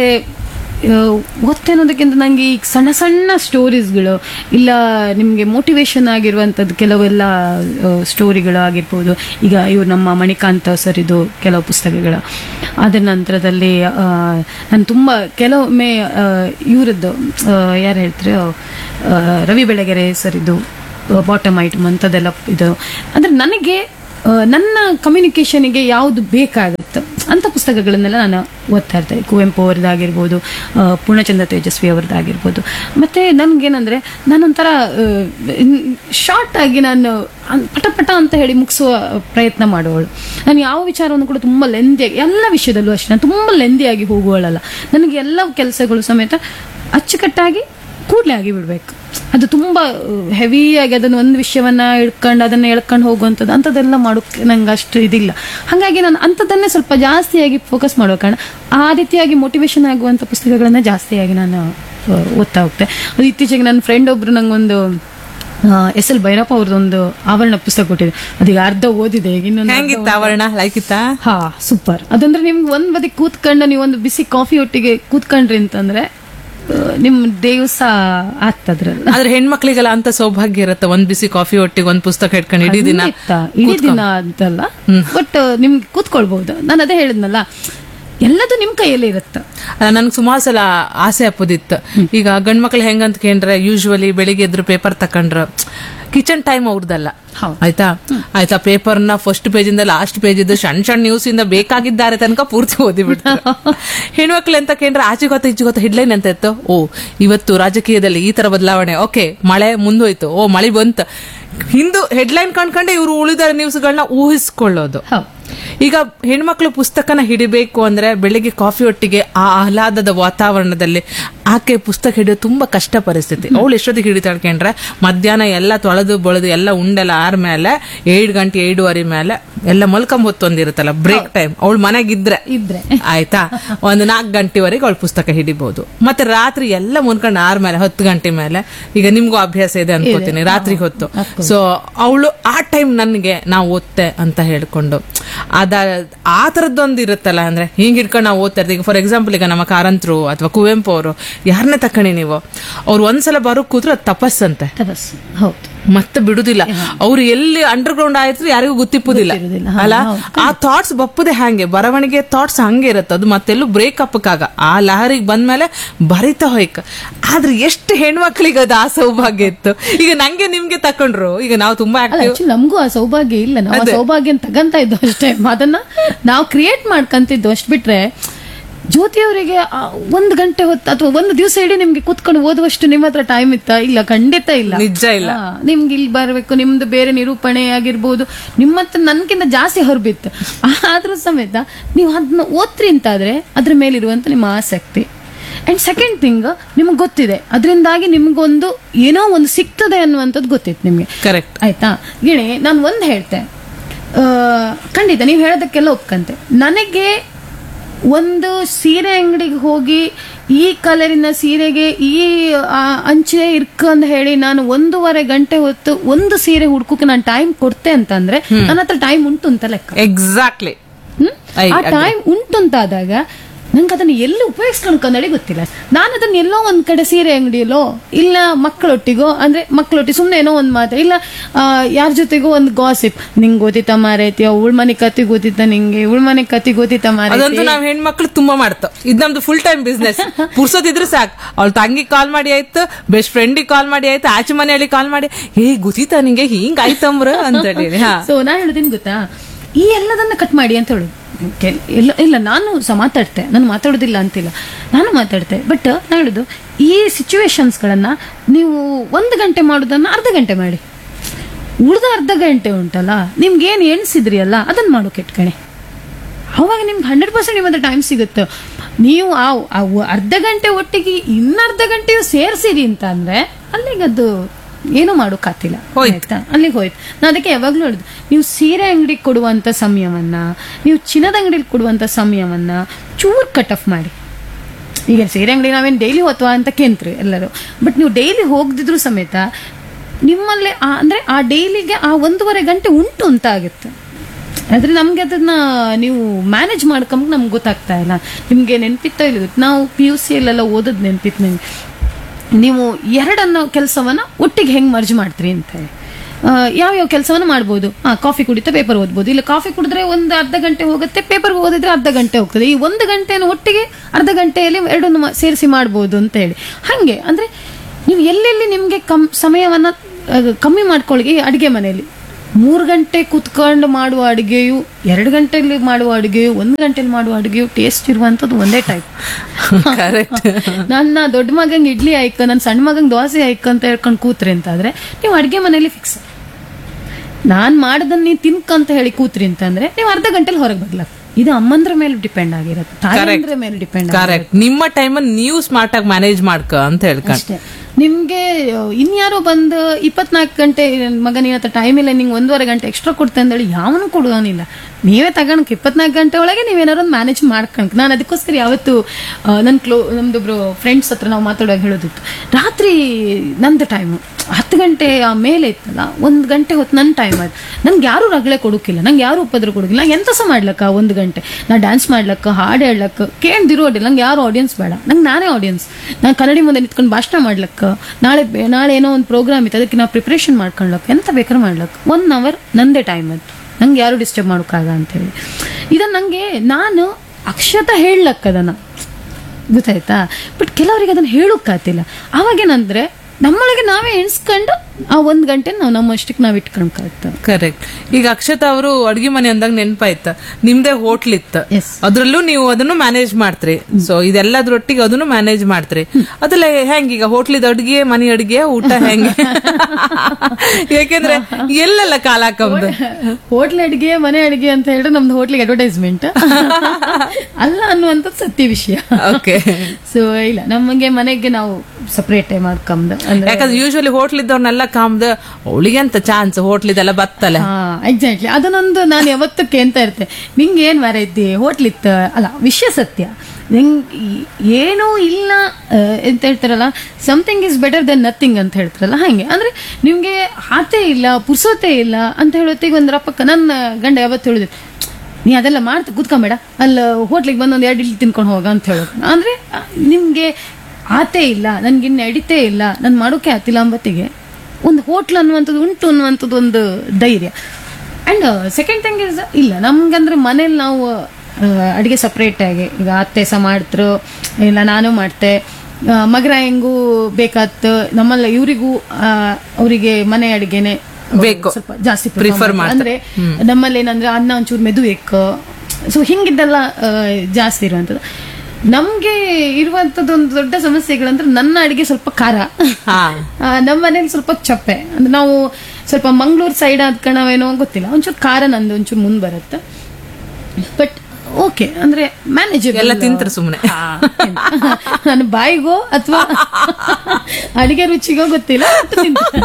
ಆ, ಓದ್ತೆ ಅನ್ನೋದಕ್ಕಿಂತ ನಂಗೆ ಈಗ ಸಣ್ಣ ಸಣ್ಣ ಸ್ಟೋರೀಸ್ಗಳು ಇಲ್ಲ ನಿಮಗೆ ಮೋಟಿವೇಶನ್ ಆಗಿರುವಂಥದ್ದು ಕೆಲವೆಲ್ಲ ಸ್ಟೋರಿಗಳು ಆಗಿರ್ಬೋದು ಈಗ ಇವ್ರು ನಮ್ಮ ಮಣಿಕಾಂತ ಸರಿದು ಕೆಲವು ಪುಸ್ತಕಗಳು ಅದರ ನಂತರದಲ್ಲಿ ಆ, ನಾನು ತುಂಬ ಕೆಲವೊಮ್ಮೆ ಆ, ಇವ್ರದ್ದು ಯಾರು ಹೇಳ್ತಾರೆ ಆ, ರವಿ ಬೆಳಗೆರೆ ಸರಿದು ಬಾಟಮ್ ಐಟಮ್ ಅಂಥದ್ದೆಲ್ಲ ಇದು ಅಂದ್ರೆ ನನಗೆ ಆ, ನನ್ನ ಕಮ್ಯುನಿಕೇಷನ್ಗೆ ಯಾವುದು ಬೇಕಾಗುತ್ತೆ ಅಂಥ ಪುಸ್ತಕಗಳನ್ನೆಲ್ಲ ನಾನು ಓದ್ತಾ ಇರ್ತೇನೆ ಕುವೆಂಪು ಅವರದ್ದಾಗಿರ್ಬೋದು ಆ, ಪೂರ್ಣಚಂದ್ರ ತೇಜಸ್ವಿ ಅವರದ್ದಾಗಿರ್ಬೋದು ಮತ್ತು ನನಗೇನಂದರೆ ನಾನೊಂಥರ ಶಾರ್ಟ್ ಆಗಿ ನಾನು ಅನ್- ಪಟ ಪಟ ಅಂತ ಹೇಳಿ ಮುಗಿಸುವ ಪ್ರಯತ್ನ ಮಾಡುವವಳು ನಾನು ಯಾವ ವಿಚಾರವನ್ನು ಕೂಡ ತುಂಬ ಲೆಂದಿಯಾಗಿ ಎಲ್ಲ ವಿಷಯದಲ್ಲೂ ಅಷ್ಟೇ ನಾನು ತುಂಬ ಲೆಂದಿಯಾಗಿ ಹೋಗುವಳಲ್ಲ ನನಗೆ ಎಲ್ಲ ಕೆಲಸಗಳು ಸಮೇತ ಅಚ್ಚುಕಟ್ಟಾಗಿ ಕೂಡಲೇ ಆಗಿ ಬಿಡಬೇಕು ಅದು ತುಂಬ ಹೆವಿಯಾಗಿ ಅದನ್ನು ಒಂದು ವಿಷಯವನ್ನ ಇಳ್ಕೊಂಡು ಅದನ್ನ ಎಳ್ಕೊಂಡು ಹೋಗುವಂಥದ್ದು ಅಂಥದ್ದೆಲ್ಲ ಮಾಡೋಕ್ಕೆ ನಂಗೆ ಅಷ್ಟು ಇದಿಲ್ಲ ಹಾಗಾಗಿ ನಾನು ಅಂಥದ್ದನ್ನೇ ಸ್ವಲ್ಪ ಜಾಸ್ತಿಯಾಗಿ ಫೋಕಸ್ ಮಾಡೋ ಕಾರಣ ಆ ರೀತಿಯಾಗಿ ಮೋಟಿವೇಶನ್ ಆಗುವಂಥ ಪುಸ್ತಕಗಳನ್ನ ಜಾಸ್ತಿಯಾಗಿ ನಾನು ಆ, ಓದ್ತಾ ಹೋಗ್ತೆ ಅದು ಇತ್ತೀಚೆಗೆ ನನ್ನ ಫ್ರೆಂಡ್ ಒಬ್ರು ನಂಗೊಂದು ಎಸ್ ಎಲ್ ಭೈರಪ್ಪ ಅವ್ರದ್ದೊಂದು ಆವರಣ ಪುಸ್ತಕ ಕೊಟ್ಟಿದೆ ಅದೀಗ ಅರ್ಧ ಓದಿದೆ ಈಗ ಇನ್ನೊಂದು ಅರ್ಧ ಹೆಂಗಿತ್ತ ಆವರಣ ಲೈಕ್ ಇತ್ತಾ ಹಾ ಸೂಪರ್ ಅದಂದ್ರೆ ನಿಮ್ಗೆ ಒಂದ್ ಬದಿ ಕೂತ್ಕೊಂಡು ನೀವು ಒಂದು ಬಿಸಿ ಕಾಫಿ ಒಟ್ಟಿಗೆ ಕೂತ್ಕೊಂಡ್ರಿ ಅಂತಂದ್ರೆ ಆ, ನಿಮ್ ದೇವಸ ಆಗ್ತದ್ರಲ್ಲ ಆದ್ರೆ ಹೆಣ್ಮಕ್ಳಿಗೆಲ್ಲ ಅಂತ ಸೌಭಾಗ್ಯ ಇರುತ್ತೆ ಒಂದ್ ಬಿಸಿ ಕಾಫಿ ಒಟ್ಟಿಗೆ ಒಂದ್ ಪುಸ್ತಕ ಇಟ್ಕೊಂಡು ಇಡೀ ದಿನ ಖಂಡಿತ, ಇಡೀ ದಿನ ಅಂತಲ್ಲ ಬಟ್ ನಿಮ್ಗೆ ಕೂತ್ಕೊಳ್ಬಹುದು ನಾನು ಅದೇ ಹೇಳಿದ್ನಲ್ಲ ಎಲ್ಲದು ನಿಮ್ ಕೈಯಲ್ಲಿ ಇರುತ್ತೆ ನನ್ಗೆ ಸುಮಾರು ಸಲ ಆಸೆ ಅಪ್ಪದಿತ್ತು ಈಗ ಗಂಡ್ ಮಕ್ಳು ಹೆಂಗಂತ ಕೇಂದ್ರೆ ಯೂಶುವಲಿ ಬೆಳಿಗ್ಗೆ ಎದ್ರು ಪೇಪರ್ ತಕೊಂಡ್ರ ಕಿಚನ್ ಟೈಮ್ ಅವ್ರದಲ್ಲ ಹೌದು. ಆಯ್ತಾ ಆಯ್ತಾ ಪೇಪರ್ನ ಫಸ್ಟ್ ಪೇಜ್ ಇಂದ ಲಾಸ್ಟ್ ಪೇಜ್ ಇದ್ದು ಸಣ್ಣ ಸಣ್ಣ ನ್ಯೂಸ್ ಇಂದ ಬೇಕಾಗಿದ್ದಾರೆ ತನಕ ಪೂರ್ತಿ ಓದಿ ಬಿಡ್ತಾರೆ ಹೆಣ್ಮಕ್ಳು ಅಂತ ಕೇಂದ್ರ ಆಚೆ ಗೊತ್ತ ಈಚೆ ಗೊತ್ತ ಹೆಡ್ಲೈನ್ ಅಂತ ಇತ್ತು ಓ ಇವತ್ತು ರಾಜಕೀಯದಲ್ಲಿ ಈ ತರ ಬದಲಾವಣೆ ಓಕೆ ಮಳೆ ಮುಂದೋಯ್ತು ಓ ಮಳೆ ಬಂತು ಹಿಂದೂ ಹೆಡ್ಲೈನ್ ಕಂಡ್ಕೊಂಡೆ ಇವರು ಉಳಿದ ನ್ಯೂಸ್ಗಳನ್ನ ಊಹಿಸ್ಕೊಳ್ಳೋದು ಹೌದು ಈಗ ಹೆಣ್ಮಕ್ಳು ಪುಸ್ತಕನ ಹಿಡಿಬೇಕು ಅಂದ್ರೆ ಬೆಳಿಗ್ಗೆ ಕಾಫಿ ಒಟ್ಟಿಗೆ ಆ ಆಹ್ಲಾದದ ವಾತಾವರಣದಲ್ಲಿ ಆಕೆ ಪುಸ್ತಕ ಹಿಡಿಯೋದು ತುಂಬಾ ಕಷ್ಟ ಪರಿಸ್ಥಿತಿ ಅವಳು ಎಷ್ಟೊತ್ತಿಗೆ ಹಿಡಿತಾಳೆ ಕೇಂದ್ರೆ ಮಧ್ಯಾಹ್ನ ಎಲ್ಲ ತೊಳೆದು ಬಳೆದು ಎಲ್ಲ ಉಂಡೆಲ್ಲ ಆರ್ಮೇಲೆ ಏಳು ಗಂಟೆ ಏಳುವರೆ ಮೇಲೆ ಎಲ್ಲ ಮಲ್ಕೊಂಡ್ ಹೊತ್ತೊಂದಿರುತ್ತಲ್ಲ ಬ್ರೇಕ್ ಟೈಮ್ ಅವಳು ಮನೆಗಿದ್ರೆ ಇದ್ರೆ ಆಯ್ತಾ ಒಂದು ನಾಲ್ಕು ಗಂಟೆವರೆಗೆ ಅವಳು ಪುಸ್ತಕ ಹಿಡಿಬಹುದು ಮತ್ತೆ ರಾತ್ರಿ ಎಲ್ಲ ಮುನ್ಕೊಂಡು ಆರ್ ಮೇಲೆ ಹತ್ತು ಗಂಟೆ ಮೇಲೆ ಈಗ ನಿಮ್ಗೂ ಅಭ್ಯಾಸ ಇದೆ ಅನ್ಕೋತೀನಿ ರಾತ್ರಿ ಹೊತ್ತು ಸೊ ಅವಳು ಆ ಟೈಮ್ ನನಗೆ ನಾವು ಓದ್ತೆ ಅಂತ ಹೇಳ್ಕೊಂಡು ಅದ ಆ ತರದ್ದೊಂದು ಇರುತ್ತಲ್ಲ ಅಂದ್ರೆ ಹಿಂಗ್ ಹಿಡ್ಕೊಂಡು ನಾವು ಓದ್ತಾ ಇರ್ತೀವಿ ಫಾರ್ ಎಕ್ಸಾಂಪಲ್ ಈಗ ನಮ್ಮ ಕಾರಂತರು ಅಥವಾ ಕುವೆಂಪು ಅವರು ಯಾರನ್ನೇ ತಕ್ಕಣಿ ನೀವು ಅವ್ರು ಒಂದ್ಸಲ ಬರೋ ಕೂತ್ರು ಅದು ತಪಸ್ಸಂತೆ ತಪಸ್ಸು ಹೌದು ಮತ್ತೆ ಬಿಡುದಿಲ್ಲ ಅವ್ರು ಎಲ್ಲಿ ಅಂಡರ್ ಗ್ರೌಂಡ್ ಆಯ್ತು ಯಾರಿಗೂ ಗೊತ್ತಿಪ್ಪುದಿಲ್ಲ ಗೊತ್ತಿರುದಿಲ್ಲ. ಹಾ, ಅಲ್ಲ ಹೌದು. ಆ ಥಾಟ್ಸ್ ಬಪ್ಪದೆ ಹಂಗೆ ಬರವಣಿಗೆ ಥಾಟ್ಸ್ ಹಂಗೆ ಇರುತ್ತೆ ಅದು ಮತ್ತೆಲ್ಲೂ ಬ್ರೇಕಪ್ ಕಾಗ ಆ ಲಹರಿಗೆ ಬಂದ್ಮೇಲೆ ಬರಿತಾ ಹೋಯ್ಕ ಆದ್ರೆ ಎಷ್ಟು ಹೆಣ್ಮಕ್ಳಿಗೆ ಅದು ಆ ಸೌಭಾಗ್ಯ ಇತ್ತು ಈಗ ನಂಗೆ ನಿಮ್ಗೆ ತಕೊಂಡ್ರು ಈಗ ನಾವು ತುಂಬಾ ಅಲ್ಲ ಆಕ್ಟಿವ್ ಆಕ್ಚುಲಿ ನಮಗೂ ಆ ಸೌಭಾಗ್ಯ ಇಲ್ಲ ನಾವು ಆ ಸೌಭಾಗ್ಯ ತಗಂತ ಇದ್ದು ಅಷ್ಟೇ ಅದನ್ನ ನಾವು ಕ್ರಿಯೇಟ್ ಮಾಡ್ಕಂತಿದ್ದು ಅಷ್ಟ್ ಬಿಟ್ರೆ ಜ್ಯೋತಿ ಅವರಿಗೆ ಒಂದು ಗಂಟೆ ಹೊತ್ತು ಅಥವಾ ಒಂದು ದಿವಸ ಇಡೀ ನಿಮ್ಗೆ ಕೂತ್ಕೊಂಡು ಓದುವಷ್ಟು ನಿಮ್ಮ ಹತ್ರ ಟೈಮ್ ಇತ್ತಾ ಇಲ್ಲ ಖಂಡಿತ ಇಲ್ಲ ನಿಜ ಇಲ್ಲ. ಹಾ, ನಿಮ್ಗೆ ಇಲ್ಲಿ ಬರಬೇಕು ನಿಮ್ದು ಬೇರೆ ನಿರೂಪಣೆ ಆಗಿರ್ಬೋದು ನಿಮ್ಮ ಹತ್ರ ನನ್ಕಿಂತ ಜಾಸ್ತಿ ಹೊರಬಿತ್ತು ಆದ್ರೂ ಸಮೇತ ನೀವು ಅದನ್ನ ಓದ್ರಿ ಅಂತಾದ್ರೆ ಅದ್ರ ಮೇಲಿರುವಂತ ನಿಮ್ಮ ಆಸಕ್ತಿ ಅಂಡ್ ಸೆಕೆಂಡ್ ಥಿಂಗ್ ನಿಮ್ಗೆ ಗೊತ್ತಿದೆ ಅದರಿಂದಾಗಿ ನಿಮ್ಗೊಂದು ಏನೋ ಒಂದು ಸಿಗ್ತದೆ ಅನ್ನುವಂಥದ್ದು ಗೊತ್ತಿತ್ತು ನಿಮ್ಗೆ ಕರೆಕ್ಟ್ ಆಯ್ತಾ ಗಿಣಿ ನಾನು ಒಂದು ಹೇಳ್ತೆ ಆ, ಖಂಡಿತ ನೀವು ಹೇಳೋದಕ್ಕೆಲ್ಲ ಒಪ್ಕಂತೆ ನನಗೆ ಒಂದು ಸೀರೆ ಅಂಗಡಿಗೆ ಹೋಗಿ ಈ ಕಲರಿನ ಸೀರೆಗೆ ಈ ಆ, ಅಂಚೆ ಇರ್ಕಂದ್ ಹೇಳಿ ನಾನು ಒಂದೂವರೆ ಗಂಟೆ ಹೊತ್ತು ಒಂದು ಸೀರೆ ಹುಡ್ಕೋಕೆ ನಾನು ಟೈಮ್ ಕೊಡ್ತೆ ಅಂತಂದ್ರೆ ನನ್ನ ಹತ್ರ ಟೈಮ್ ಉಂಟು ಅಂತ ಲೆಕ್ಕ ಎಕ್ಸಾಕ್ಟ್ಲಿ ಹ್ಮ್? I ಆ ಟೈಮ್ ಉಂಟು ಅಂತಾದಾಗ ನಂಗೆ ಅದನ್ನ ಎಲ್ಲಿ ಉಪಯೋಗಿಸ್ಕೊಂಡ್ಕೊಂಡಳಿ ಗೊತ್ತಿಲ್ಲ ನಾನು ಅದನ್ನ ಎಲ್ಲೋ ಒಂದ್ ಕಡೆ ಸೀರೆ ಅಂಗಡಿಯಲ್ಲೋ ಇಲ್ಲ ಮಕ್ಕಳೊಟ್ಟಿಗೋ ಅಂದ್ರೆ ಮಕ್ಕಳೊಟ್ಟಿಗೆ ಸುಮ್ಮನೆ ಏನೋ ಒಂದ್ ಮಾತು ಇಲ್ಲ ಯಾರ ಜೊತೆಗೋ ಒಂದು ಗಾಸಿಪ್ ನಿಂಗೆ ಗೊತ್ತಿತ್ತ ಮಾರೈತಿ ಅವಳ ಮನೆ ಕತಿ ಗೊತ್ತಿತ್ತ ನಿಂಗೆ ಇವಳ ಮನೆ ಕತಿ ಗೊತ್ತಿತ್ತ ಅದಂತೂ ಮಾರೈತಿ ನಾವ್ ಹೆಣ್ಮಕ್ಳು ತುಂಬಾ ಮಾಡ್ತಾವ್ ಇದ್ ನಮ್ದು ಫುಲ್ ಟೈಮ್ ಬಿಸ್ನೆಸ್ ಪುರ್ಸೋದಿದ್ರೆ ಸಾಕು ಅವ್ಳ ತಂಗಿ ಕಾಲ್ ಮಾಡಿ ಆಯ್ತು ಬೆಸ್ಟ್ ಫ್ರೆಂಡಿಗೆ ಕಾಲ್ ಮಾಡಿ ಆಯ್ತು ಆಚೆ ಮನೆಯಲ್ಲಿ ಕಾಲ್ ಮಾಡಿ ಹೇ ಗೊತ್ತಿತ್ತಾ ನಿಂಗೆ ಹಿಂಗ್ ಆಯ್ತಮ್ರ ಅಂತ ಹೇಳಿ ಹಾ ಸೊ ನಾ ಹೇಳುದಿನ್ ಗೊತ್ತಾ ಈ ಎಲ್ಲದನ್ನ ಕಟ್ ಮಾಡಿ ಅಂತ ಹೇಳು ಕೆಲ್- ಇಲ್ಲ ಇಲ್ಲ ನಾನು ಸಹ ಮಾತಾಡ್ತೆ ನಾನು ಮಾತಾಡೋದಿಲ್ಲ ಅಂತಿಲ್ಲ ನಾನು ಮಾತಾಡ್ತೆ ಬಟ್ ನಾ ಹೇಳುದು ಈ ಸಿಚುವೇಶನ್ಸ್ಗಳನ್ನ ನೀವು ಒಂದು ಗಂಟೆ ಮಾಡೋದನ್ನ ಅರ್ಧ ಗಂಟೆ ಮಾಡಿ ಉಳಿದ ಅರ್ಧ ಗಂಟೆ ಉಂಟಲ್ಲ ನಿಮ್ಗೆ ಏನು ಎಣಿಸಿದ್ರಿ ಅಲ್ಲ ಅದನ್ನ ಮಾಡೋ ಕೆಟ್ಕಣೆ ಅವಾಗ ನಿಮ್ಗೆ ಹಂಡ್ರೆಡ್ ಪರ್ಸೆಂಟ್ ನಿಮ್ಮ ಟೈಮ್ ಸಿಗುತ್ತೆ ನೀವು ಆ ಆ ಒ- ಅರ್ಧ ಗಂಟೆ ಒಟ್ಟಿಗೆ ಇನ್ನರ್ಧ ಗಂಟೆಯು ಸೇರಿಸಿರಿ ಅಂತ ಅಂದ್ರೆ ಅಲ್ಲಿಗೆ ಅದು ಏನೂ ಮಾಡೋಕ್ಕಾಗ್ತಿಲ್ಲ ಹೋಯ್ತು. ಆಯ್ತಾ ಅಲ್ಲಿಗೆ ಹೋಯ್ತು ನಾನು ಅದಕ್ಕೆ ಯಾವಾಗಲೂ ಹೇಳಿದ್ದು ನೀವು ಸೀರೆ ಅಂಗಡಿಗೆ ಕೊಡುವಂಥ ಸಮಯವನ್ನ ನೀವು ಚಿನ್ನದ ಅಂಗಡಿಲಿ ಕೊಡುವಂಥ ಸಮಯವನ್ನ ಚೂರ್ ಕಟ್ ಆಫ್ ಮಾಡಿ ಈಗ ಸೀರೆ ಅಂಗಡಿ ನಾವೇನು ಡೈಲಿ ಹೋತ್ವಾ ಅಂತ ಕೇಂತ್ರಿ ಎಲ್ಲರೂ ಬಟ್ ನೀವು ಡೈಲಿ ಹೋಗದಿದ್ರು ಸಮೇತ ನಿಮ್ಮಲ್ಲಿ ಆ- ಅಂದ್ರೆ ಆ ಡೈಲಿಗೆ ಆ ಒಂದೂವರೆ ಗಂಟೆ ಉಂಟು ಅಂತ ಆಗುತ್ತೆ ಆದ್ರೆ ನಮ್ಗೆ ಅದನ್ನ ನೀವು ಮ್ಯಾನೇಜ್ ಮಾಡ್ಕೊಂಬ ನಮ್ಗೆ ಗೊತ್ತಾಗ್ತಾ ಇಲ್ಲ ನಿಮ್ಗೆ ನೆನ್ಪಿತ್ತ ಇಲ್ಲ ನಾವು ಪಿ ಯು ಸಿ ಅಲ್ಲೆಲ್ಲ ಓದೋದು ನೆನ್ಪಿತ್ತು ನನಗೆ ನೀವು ಎರಡನ್ನ ಕೆಲಸವನ್ನ ಒಟ್ಟಿಗೆ ಹೆಂಗ್ ಮರ್ಜ್ ಮಾಡ್ತೀರಿ ಅಂತ ಹೇಳಿ. ಆ, ಯಾವ್ಯಾವ ಕೆಲಸವನ್ನ ಮಾಡ್ಬೋದು ಹಾ ಕಾಫಿ ಕುಡಿತಾ ಪೇಪರ್ ಓದ್ಬೋದು ಇಲ್ಲ ಕಾಫಿ ಕುಡಿದ್ರೆ ಒಂದು ಅರ್ಧ ಗಂಟೆ ಹೋಗುತ್ತೆ ಪೇಪರ್ ಓದಿದ್ರೆ ಅರ್ಧ ಗಂಟೆ ಹೋಗ್ತದೆ ಈ ಒಂದು ಗಂಟೆಯನ್ನು ಒಟ್ಟಿಗೆ ಅರ್ಧ ಗಂಟೆಯಲ್ಲಿ ಎರಡನ್ನು ಮ- ಸೇರಿಸಿ ಮಾಡ್ಬೋದು ಅಂತ ಹೇಳಿ ಹಂಗೆ ಅಂದ್ರೆ ನೀವು ಎಲ್ಲೆಲ್ಲಿ ನಿಮ್ಗೆ ಕಮ್ ಸಮಯವನ್ನ ಅದು ಕಮ್ಮಿ ಮಾಡ್ಕೊಳ್ಳಿ ಅಡಿಗೆ ಮನೆಯಲ್ಲಿ ಮೂರು ಗಂಟೆ ಕುತ್ಕೊಂಡು ಮಾಡುವ ಅಡುಗೆಯು ಎರಡು ಗಂಟೆಯಲ್ಲಿ ಮಾಡುವ ಅಡುಗೆಯು ಒಂದು ಗಂಟೆಲಿ ಮಾಡುವ ಅಡುಗೆಯು ಟೇಸ್ಟ್ ಇರುವಂಥದ್ದು ಒಂದೇ ಟೈಪ್ ಕರೆಕ್ಟ್ ನನ್ನ ದೊಡ್ಡ ಮಗಂಗೆ ಇಡ್ಲಿ ಆಯ್ಕ ನನ್ನ ಸಣ್ಣ ಮಗಂಗೆ ದೋಸೆ ಆಯ್ಕ ಅಂತ ಹೇಳ್ಕೊಂಡು ಕೂತ್ರಿ ಅಂತಾದ್ರೆ ನೀವು ಅಡುಗೆ ಮನೆಯಲ್ಲಿ ಫಿಕ್ಸ್ ನಾನ್ ಮಾಡದನ್ನ ನೀವು ತಿನ್ಕಂತ ಹೇಳಿ ಕೂತ್ರಿ ಅಂತಂದ್ರೆ ನೀವು ಅರ್ಧ ಗಂಟೆಲಿ ಹೊರಗೆ ಬರ್ಲಕ್ಕ ಇದು ಅಮ್ಮಂದ್ರ ಮೇಲೆ ಡಿಪೆಂಡ್ ಆಗಿರುತ್ತೆ ತಾಯಂದ್ರ ಮೇಲೆ ಡಿಪೆಂಡ್ ಕರೆಕ್ಟ್ ನಿಮ್ಮ ಟೈಮ್ ನೀವು ಸ್ಮಾರ್ಟ್ ಆಗಿ ಮ್ಯಾನೇಜ್ ಮಾಡ್ಕ ಅಂತ ಹೇಳ್ಕೊಂಡು ಅಷ್ಟೇ ನಿಮ್ಗೆ ಇನ್ಯಾರೋ ಬಂದು ಇಪ್ಪತ್ನಾಲ್ಕು ಗಂಟೆ ನನ್ ಮಗ ನಿನ್ನ ಹತ್ರ ಟೈಮ್ ಇಲ್ಲ ನಿಂಗೆ ಒಂದೂವರೆ ಗಂಟೆ ಎಕ್ಸ್ಟ್ರಾ ಕೊಡ್ತೆ ಅಂದೇಳಿ ಯಾವನು ಕೊಡೋನಿಲ್ಲ ನೀವೇ ತಗೊಂಡ್ ಇಪ್ಪತ್ನಾಲ್ಕು ಗಂಟೆ ಒಳಗೆ ನೀವೇನಾರು ಒಂದು ಮ್ಯಾನೇಜ್ ಮಾಡ್ಕೊಂಡ್ ನಾನು ಅದಕ್ಕೋಸ್ಕರ ಯಾವತ್ತು ನನ್ನ ಕ್ಲೋ ನಮ್ದೊಬ್ರು ಫ್ರೆಂಡ್ಸ್ ಹತ್ರ ನಾವು ಮಾತಾಡುವಾಗ ಹೇಳೋದಿತ್ತು ರಾತ್ರಿ ನಂದು ಟೈಮು ಹತ್ತು ಗಂಟೆ ಆ ಮೇಲೆ ಇತ್ತಲ್ಲ ಒಂದು ಗಂಟೆ ಹೊತ್ತು ನನ್ನ ಟೈಮ್ ಅದು ನಂಗೆ ಯಾರು ರಗಳೆ ಕೊಡೋಕಿಲ್ಲ ನಂಗೆ ಯಾರು ಉಪದ್ರ ಕೊಡೋಕಿಲ್ಲ ನಂಗೆ ಎಂತ ಸಹ ಮಾಡ್ಲಕ್ಕ ಒಂದು ಗಂಟೆ ನಾ ಡ್ಯಾನ್ಸ್ ಮಾಡ್ಲಕ್ಕ ಹಾಡು ಹೇಳಕ್ಕ ಕೇಳ್ದಿರೋ ಅಡ್ಡಿಲ್ಲ ನಂಗೆ ಯಾರು ಆಡಿಯನ್ಸ್ ಬೇಡ ನಂಗೆ ನಾನೇ ಆಡಿಯನ್ಸ್ ನಾನು ಕನ್ನಡಿ ಮುಂದೆ ನಿಂತ್ಕೊಂಡು ಭಾಷಣ ಮಾಡ್ಲಕ್ಕ ನಾಳೆ ಬೆ- ನಾಳೆ ಏನೋ ಒಂದು ಪ್ರೋಗ್ರಾಮ್ ಇತ್ತು ಅದಕ್ಕೆ ನಾವು ಪ್ರಿಪ್ರೇಷನ್ ಮಾಡ್ಕೊಳ್ಲಕ್ಕ ಎಂತ ಬೇಕಾದ್ರೂ ಮಾಡ್ಲಕ್ಕ ಒನ್ ಅವರ್ ನಂದೇ ಟೈಮ್ ಅದು ನಂಗೆ ಯಾರು ಡಿಸ್ಟರ್ಬ್ ಮಾಡೋಕ್ಕಾಗ ಅಂತೇಳಿ ಇದನ್ನ ನಂಗೆ ನಾನು ಅಕ್ಷತ ಹೇಳಕ್ಕ ಅದನ್ನ ಗೊತ್ತಾಯ್ತಾ ಬಟ್ ಕೆಲವರಿಗೆ ಅದನ್ನ ಹೇಳೋಕ್ಕಾತಿಲ್ಲ ಅವಾಗೇನಂದ್ರೆ ನಮ್ಮೊಳಗೆ ನಾವೇ ಎಣಿಸ್ಕೊಂಡು ಆ ಒಂದ್ ಗಂಟೆ ನಾವು ನಮ್ಮಷ್ಟಕ್ಕೆ ನಾವು ಇಟ್ಕೊಂಡ್ಕಾಗ್ತದೆ ಕರೆಕ್ಟ್ ಈಗ ಅಕ್ಷತಾ ಅವರು ಅಡ್ಗೆ ಮನೆ ಅಂದಾಗ ನೆನಪಾಯ್ತ ನಿಮ್ದೇ ಹೋಟ್ಲ್ ಇತ್ತ Yes. ಅದ್ರಲ್ಲೂ ನೀವು ಅದನ್ನು ಮ್ಯಾನೇಜ್ ಮಾಡ್ತೀರಿ ಸೊ ಇದೆಲ್ಲದ್ರೊಟ್ಟಿಗೆ ಅದನ್ನು ಮ್ಯಾನೇಜ್ ಮಾಡ್ತೀರಿ ಅದೆಲ್ಲ ಹೆಂಗ್ ಈಗ ಹೋಟ್ಲಿದ ಅಡ್ಗೆ ಮನೆ ಅಡ್ಗೆ ಊಟ ಹೆಂಗೆ ಯಾಕೆಂದ್ರೆ ಎಲ್ಲೆಲ್ಲ ಕಾಲ ಹಾಕಂದು ಹೋಟ್ಲ್ ಅಡಿಗೆ ಮನೆ ಅಡಿಗೆ ಅಂತ ಹೇಳಿದ್ರೆ ನಮ್ದು ಹೋಟ್ಲಿಗೆ ಅಡ್ವರ್ಟೈಸ್ಮೆಂಟ್ ಅಲ್ಲ ಅನ್ನುವಂಥದ್ದು ಸತ್ಯ ವಿಷಯ ಓಕೆ ಸೊ ಇಲ್ಲ ನಮಗೆ ಮನೆಗೆ ನಾವು ಸಪರೇಟ್ ಮಾಡ್ಕೊಂಬ ಅಂದ್ರೆ ಯಾಕಂದ್ರೆ ಯೂಶಲಿ ಹೋಟ್ಲ್ ಇದ್ದವ್ರನ್ನೆಲ್ಲ ಕಾಮ್ದ ಅವಳಿಗೆ ಅಂತ ಚಾನ್ಸ್ ಹೋಟ್ಲಿದೆಲ್ಲ ಬತ್ತಲ್ಲ ಹಾ ಎಕ್ಸಾಕ್ಟ್ಲಿ ಅದನ್ನೊಂದು ನಾನು ಯಾವತ್ತೂ ಕೇಳ್ತಾ ಇರ್ತೇನೆ ನಿಂಗೆ ಏನ್ ವೆರೈಟಿ ಹೋಟ್ಲ್ ಇತ್ತ ಅಲ್ಲ ವಿಷಯ ಸತ್ಯ ನಿಂಗೆ ಏನೂ ಇಲ್ಲ ಆ, ಎಂತ ಹೇಳ್ತಾರಲ್ಲ something is better than nothing ಅಂತ ಹೇಳ್ತಾರಲ್ಲ ಹಾಗೆ ಅಂದ್ರೆ ನಿಮ್ಗೆ ಹಾತೆ ಇಲ್ಲ ಪುರ್ಸೋತೆ ಇಲ್ಲ ಅಂತ ಹೇಳೋತ್ತಿಗೆ ಒಂದು ರಪ್ಪಕ್ಕ ನನ್ನ ಗಂಡ ಯಾವತ್ತು ಹೇಳಿದ್ರು ನೀ ಅದೆಲ್ಲ ಮಾಡ್ತಾ ಕೂತ್ಕೊಂಬೇಡ ಅಲ್ಲಿ ಹೋಟ್ಲಿಗೆ ಬಂದು ಒಂದು ಎರಡು ಇಡ್ಲಿ ತಿನ್ಕೊಂಡು ಹೋಗ ಅಂತ ಹೇಳೋದು ಅಂದ್ರೆ ಆ, ನಿಮ್ಗೆ ಆತೆ ಇಲ್ಲ ನನ್ಗೆ ಇನ್ನು ಎಡಿತೇ ಇಲ್ಲ ನಾನು ಮಾಡೋಕೆ ಆತಿಲ್ಲ ಅಂಬತ್ತಿಗೆ ಒಂದು ಹೋಟ್ಲ್ ಅನ್ನುವಂಥದ್ದು ಉಂಟು ಅನ್ನುವಂಥದ್ದು ಒಂದು ಧೈರ್ಯ ಅಂಡ್ ಸೆಕೆಂಡ್ ಥಿಂಗ್ ಇಸ್ ಇಲ್ಲ ನಮ್ಗಂದ್ರೆ ಮನೇಲಿ ನಾವು ಆ, ಅಡಿಗೆ ಸಪ್ರೇಟ್ ಆಗಿ ಈಗ ಅತ್ತೆ ಸಹ ಮಾಡ್ತರು ಇಲ್ಲ ನಾನು ಮಾಡ್ತೆ ಆ, ಮಗರ ಹೆಂಗೂ ಬೇಕಾತ್ ನಮ್ಮಲ್ಲ ಇವರಿಗೂ ಅವರಿಗೆ ಮನೆ ಅಡಿಗೆನೆ ಬೇಕು. ಸ್ವಲ್ಪ ಜಾಸ್ತಿ Prefer ಪ್ರಿಫರ್ ಅಂದ್ರೆ ನಮ್ಮಲ್ಲಿ ಏನಂದ್ರೆ ಅನ್ನ ಒಂಚೂರು ಮೆದು ಬೇಕು ಸೊ ಹಿಂಗಿದ್ದೆಲ್ಲ ಆ, ಜಾಸ್ತಿ ಇರುವಂಥದ್ದು ನಮ್ಗೆ ಇರುವಂತದ್ದು ಒಂದು ದೊಡ್ಡ ಸಮಸ್ಯೆಗಳಂದ್ರೆ ನನ್ನ ಅಡಿಗೆ ಸ್ವಲ್ಪ ಖಾರ ಹಾ ಆ, ನಮ್ಮ ಮನೇಲಿ ಸ್ವಲ್ಪ ಚಪ್ಪೆ ಅಂದ್ರೆ ನಾವು ಸ್ವಲ್ಪ ಮಂಗಳೂರು ಸೈಡ್ ಆದ ಕಣವೇನೋ ಗೊತ್ತಿಲ್ಲ ಒಂಚೂರು ಖಾರ ನಂದು ಒಂಚೂರು ಮುಂದ್ ಬರುತ್ತೆ ಬಟ್ ಓಕೆ ಅಂದ್ರೆ ಮ್ಯಾನೇಜಬಲ್ ಎಲ್ಲ ತಿಂತ್ರು ಸುಮ್ನೆ ನನ್ನ ಬಾಯಿಗೋ ಅಥವಾ ಅಡಿಗೆ ರುಚಿಗೋ ಗೊತ್ತಿಲ್ಲ but ತಿಂತೀನಿ.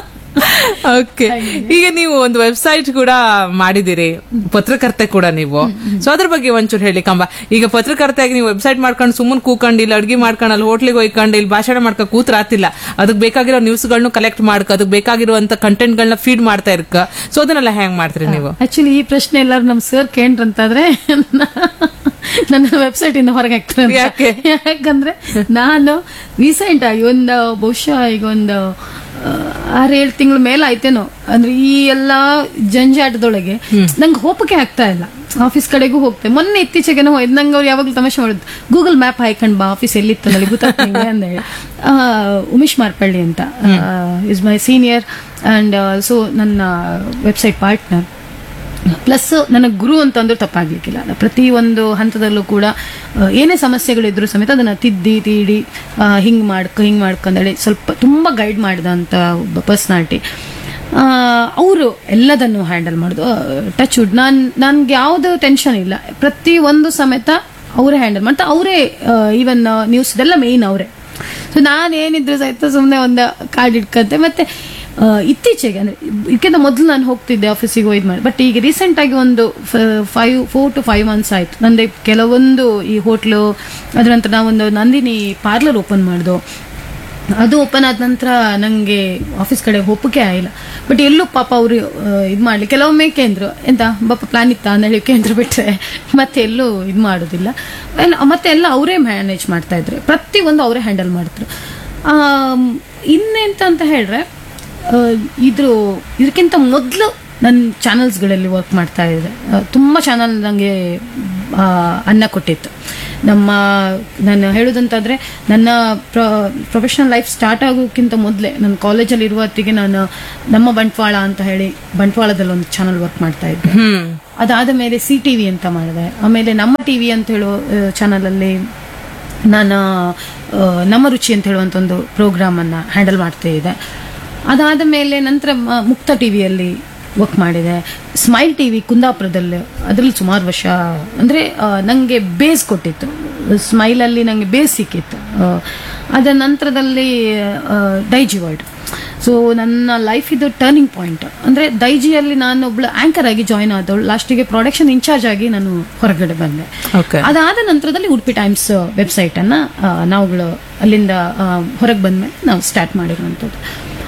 ಓಕೆ ಈಗ ನೀವು ಒಂದು ವೆಬ್ಸೈಟ್ ಕೂಡ ಮಾಡಿದಿರಿ ಪತ್ರಕರ್ತೆ ಕೂಡ ನೀವು ಸೊ ಅದ್ರ ಬಗ್ಗೆ ಒಂಚೂರು ಹೇಳಿ ಕಂಬ ಈಗ ಪತ್ರಕರ್ತೆಯಾಗಿ ನೀವು ವೆಬ್ಸೈಟ್ ಮಾಡ್ಕೊಂಡು ಸುಮ್ಮನೆ ಕೂಕೊಂಡು ಇಲ್ಲಿ ಅಡ್ಗೆ ಮಾಡ್ಕೊಂಡು ಅಲ್ಲಿ ಹೋಟ್ಲಿಗೆ ಹೋಯ್ಕೊಂಡು ಇಲ್ಲಿ ಭಾಷಣ ಮಾಡ್ಕೊ ಕೂತ್ರ ಆತಿಲ್ಲ ಅದಕ್ಕೆ ಬೇಕಾಗಿರೋ ನ್ಯೂಸ್ಗಳನ್ನ ಕಲೆಕ್ಟ್ ಮಾಡ್ಕೊ ಅದಕ್ಕೆ ಬೇಕಾಗಿರುವಂತ ಕಂಟೆಂಟ್ಗಳನ್ನ ಫೀಡ್ ಮಾಡ್ತಾ ಇರ್ಕ ಸೊ ಅದನ್ನೆಲ್ಲ ಹೆಂಗ್ ಮಾಡ್ತೀರಿ ನೀವು ಆಕ್ಚುಲಿ ಈ ಪ್ರಶ್ನೆ ಎಲ್ಲರೂ ನಮ್ ಸರ್ ಕೇಂದ್ರಂತಾದ್ರೆ ನನ್ನ ವೆಬ್ಸೈಟ್ ಇಂದ ಹೊರಗೆ ಹಾಕ್ತಾರೆ ಅಂತ. ಯಾಕೆ? ಯಾಕಂದ್ರೆ ನಾನು ರೀಸೆಂಟ್ ಆಗಿ ಒಂದು ಬಹುಶಃ ಈಗ ಒಂದು ಆರು ಏಳು ತಿಂಗಳ ಮೇಲೆ ಆಯ್ತೇನೋ ಅಂದ್ರೆ ಈ ಎಲ್ಲಾ ಜಂಜಾಟದೊಳಗೆ ನಂಗೆ ಹೋಪಕ್ಕೆ ಆಗ್ತಾ ಇಲ್ಲ ಆಫೀಸ್ ಕಡೆಗೂ ಹೋಗ್ತೆ ಮೊನ್ನೆ ಇತ್ತೀಚೆಗೆ ಹೋಯ್ತು ನಂಗೆ ಅವ್ರು ಯಾವಾಗಲೂ ತಮಾಷೆ ಮಾಡಿದ್ದು ಗೂಗಲ್ ಮ್ಯಾಪ್ ಹಾಯ್ಕೊಂಡ್ ಬಾ ಆಫೀಸ್ ಎಲ್ಲಿತ್ತು ನನಗೆ ಗೊತ್ತಾಗ್ತಂಗೆ ಅಂತ ಹೇಳಿ ಆ, ಉಮೇಶ್ ಮಾರ್ಪಳ್ಳಿ ಅಂತ is my senior and so ನನ್ನ ವೆಬ್ಸೈಟ್ ಪಾರ್ಟ್ನರ್ ಪ್ಲಸ್ ನನಗೆ ಗುರು ಅಂತಂದ್ರೆ ತಪ್ಪಾಗ್ಲಿಕ್ಕಿಲ್ಲ ಪ್ರತಿ ಒಂದು ಹಂತದಲ್ಲೂ ಕೂಡ ಆ, ಏನೇ ಸಮಸ್ಯೆಗಳಿದ್ರು ಸಮೇತ ಅದನ್ನ ತಿದ್ದಿ ತೀಡಿ ಆ, ಹಿಂಗ್ ಮಾಡ್ಕೊ ಹಿಂಗ್ ಮಾಡ್ಕೊಂಡೇಳಿ ಸ್ವಲ್ಪ ತುಂಬಾ ಗೈಡ್ ಮಾಡಿದಂತ ಒಬ್ಬ ಪರ್ಸನಾಲಿಟಿ ಅವರು ಎಲ್ಲದನ್ನು ಹ್ಯಾಂಡಲ್ ಮಾಡೋದು ಟಚ್ ವುಡ್ ನಾನ್ ನನ್ಗೆ ಯಾವ್ದು ಟೆನ್ಷನ್ ಇಲ್ಲ ಪ್ರತಿ ಒಂದು ಸಮೇತ ಅವರೇ ಹ್ಯಾಂಡಲ್ ಮಾಡ್ತಾ ಅವರೇ ಈವನ್ ನ್ಯೂಸ್ ಇದೆಲ್ಲ ಮೇಯ್ನ್ ಅವರೇ ಸೊ ನಾನು ಏನಿದ್ರು ಸಹಿತ ಸುಮ್ಮನೆ ಒಂದು ಕಾರ್ಡ್ ಇಟ್ಕಂತೆ ಮತ್ತೆ ಆ, ಇತ್ತೀಚೆಗೆ ಅಂದ್ರೆ ಇದಕ್ಕಿಂತ ಮೊದಲು ನಾನು ಹೋಗ್ತಿದ್ದೆ ಆಫೀಸಿಗೆ ಹೋಯ್ದು ಮಾಡಿ ಬಟ್ ಈಗ ರೀಸೆಂಟ್ ಆಗಿ ಒಂದು five four to five months ಆಯ್ತು ನಂದೆ ಕೆಲವೊಂದು ಈ ಹೋಟ್ಲು ಅದ್ರ ನಂತರ ನಾವೊಂದು ನಂದಿನಿ ಪಾರ್ಲರ್ ಓಪನ್ ಮಾಡ್ದು ಅದು ಓಪನ್ ಆದ ನಂತರ ನಂಗೆ ಆಫೀಸ್ ಕಡೆ ಒಪ್ಪಿಗೆ ಆಗಿಲ್ಲ ಬಟ್ ಎಲ್ಲೂ ಪಾಪ ಅವರು ಇದು ಮಾಡ್ಲಿ ಕೆಲವೊಮ್ಮೆ ಕೇಂದ್ರ ಎಂತ ಪಾಪ ಪ್ಲಾನ್ ಇತ್ತ ಅಂತ ಹೇಳಿ ಕೇಂದ್ರ ಬಿಟ್ರೆ ಮತ್ತೆ ಎಲ್ಲೂ ಇದು ಮಾಡೋದಿಲ್ಲ ಎಲ್ಲ- ಮತ್ತೆ ಎಲ್ಲ ಅವರೇ ಮ್ಯಾನೇಜ್ ಮಾಡ್ತಾ ಇದ್ರು ಪ್ರತಿ ಒಂದು ಅವರೇ ಹ್ಯಾಂಡಲ್ ಮಾಡ್ತಾರೆ ಇನ್ನೆಂತ ಅಂತ ಹೇಳಿದ್ರೆ ಆ, ಇದ್ರ ಇದಕ್ಕಿಂತ ಮೊದಲು ನನ್ನ ಚಾನಲ್ಸ್ಗಳಲ್ಲಿ ವರ್ಕ್ ಮಾಡ್ತಾ ಇದ್ದೆ ಆ, ತುಂಬ ಚಾನಲ್ ನನಗೆ ಅನ್ನ ಕೊಟ್ಟಿತ್ತು ನಮ್ಮ ನಾನು ಹೇಳೋದಂತಾದ್ರೆ ನನ್ನ ಪ್ರೊಫೆಷನಲ್ ಲೈಫ್ ಸ್ಟಾರ್ಟ್ ಆಗೋಕ್ಕಿಂತ ಮೊದಲೇ ನನ್ನ ಕಾಲೇಜಲ್ಲಿ ಇರುವ ಹೊತ್ತಿಗೆ ನಾನು ನಮ್ಮ ಬಂಟ್ವಾಳ ಅಂತ ಹೇಳಿ ಬಂಟ್ವಾಳದಲ್ಲಿ ಒಂದು ಚಾನಲ್ ವರ್ಕ್ ಮಾಡ್ತಾ ಇದ್ದೆ ಹ್ಮ್ ಅದಾದ ಮೇಲೆ ಸಿ ಟಿ ವಿ ಅಂತ ಮಾಡಿದೆ ಆಮೇಲೆ ನಮ್ಮ ಟಿ ವಿ ಅಂತ ಹೇಳೋ ಚಾನಲಲ್ಲಿ ನಾನು ಆ, ನಮ್ಮ ರುಚಿ ಅಂತ ಹೇಳುವಂಥ ಒಂದು ಪ್ರೋಗ್ರಾಮನ್ನು ಹ್ಯಾಂಡಲ್ ಮಾಡ್ತಾ ಇದ್ದೆ ಅದಾದ ಮೇಲೆ ನಂತರ ಮ- ಮುಕ್ತ ಟಿ ವಿಯಲ್ಲಿ ವರ್ಕ್ ಮಾಡಿದೆ ಸ್ಮೈಲ್ ಟಿ ವಿ ಕುಂದಾಪುರದಲ್ಲಿ ಅದರಲ್ಲಿ ಸುಮಾರು ವರ್ಷ ಅಂದರೆ ನನಗೆ ಬೇಸ್ ಕೊಟ್ಟಿತ್ತು ಸ್ಮೈಲಲ್ಲಿ ನನಗೆ ಬೇಸ್ ಸಿಕ್ಕಿತ್ತು ಆ, ಅದರ ನಂತರದಲ್ಲಿ ಆ, ಡೈಜಿ ವರ್ಡ್ ಸೊ ನನ್ನ ಲೈಫ್ ಇದು ಟರ್ನಿಂಗ್ ಪಾಯಿಂಟ್ ಅಂದರೆ ದೈಜಿಯಲ್ಲಿ ನಾನು ಒಬ್ಳು ಆಂಕರ್ ಆಗಿ ಜಾಯ್ನ್ ಆದವಳು ಲಾಸ್ಟಿಗೆ ಪ್ರೊಡಕ್ಷನ್ ಇನ್ಚಾರ್ಜ್ ಆಗಿ ನಾನು ಹೊರಗಡೆ ಬಂದೆ ಓಕೆ ಅದಾದ ನಂತರದಲ್ಲಿ ಉಡುಪಿ ಟೈಮ್ಸ್ ವೆಬ್ಸೈಟ್ ಅನ್ನ ಆ, ನಾವುಗಳು ಅಲ್ಲಿಂದ ಹೊರಗೆ ಬಂದ್ಮೇಲೆ ನಾವು ಸ್ಟಾರ್ಟ್ ಮಾಡಿರುವಂಥದ್ದು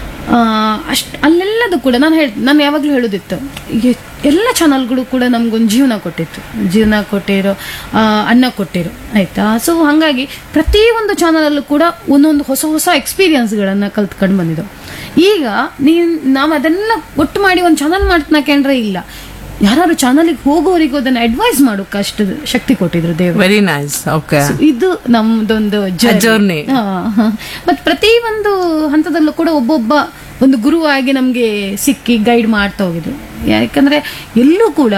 ಅಷ್ಟು ಅಲ್ಲೆಲ್ಲದು ಕೂಡ ನಾನು ಹೇಳಿ ನಾನು ಯಾವಾಗಲೂ ಹೇಳೋದಿತ್ತು ಎ- ಎಲ್ಲ ಚಾನಲ್ಗಳು ಕೂಡ ನಮ್ಗೊಂದು ಜೀವನ ಕೊಟ್ಟಿತ್ತು ಜೀವನ ಕೊಟ್ಟಿರೋ ಆ, ಅನ್ನ ಕೊಟ್ಟಿರೋ ಆಯ್ತಾ ಸೊ ಹಾಗಾಗಿ ಪ್ರತಿಯೊಂದು ಚಾನಲಲ್ಲೂ ಕೂಡ ಒಂದೊಂದು ಹೊಸ ಹೊಸ ಎಕ್ಸ್ಪೀರಿಯನ್ಸ್ಗಳನ್ನು ಕಲ್ತ್ಕೊಂಡು ಬಂದಿದ್ದವು ಈಗ ನೀನ್ ನಾವು ಅದೆಲ್ಲ ಒಟ್ಟು ಮಾಡಿ ಒಂದು ಚಾನಲ್ ಮಾಡ್ತನಕಂಡ್ರೆ ಇಲ್ಲ ಯಾರು ಚಾನಲಿಗೆ ಹೋಗೋರಿಗೂ ಅದನ್ನ ಅಡ್ವೈಸ್ ಮಾಡೋಕೆ ಅಷ್ಟು ಶಕ್ತಿ ಕೊಟ್ಟಿದ್ರು ದೇವರು ವೆರಿ ನೈಸ್ ಓಕೆ So, ಇದು ನಮ್ದೊಂದು journey. ಮತ್ತೆ ಪ್ರತಿ ಒಂದು ಹಂತದಲ್ಲೂ ಕೂಡ ಒಬ್ಬೊಬ್ಬ ಒಂದು ಗುರುವಾಗಿ ನಮ್ಗೆ ಸಿಕ್ಕಿ ಗೈಡ್ ಮಾಡ್ತಾ ಹೋಗಿದ್ರು ಯಾಕಂದ್ರೆ ಎಲ್ಲೂ ಕೂಡ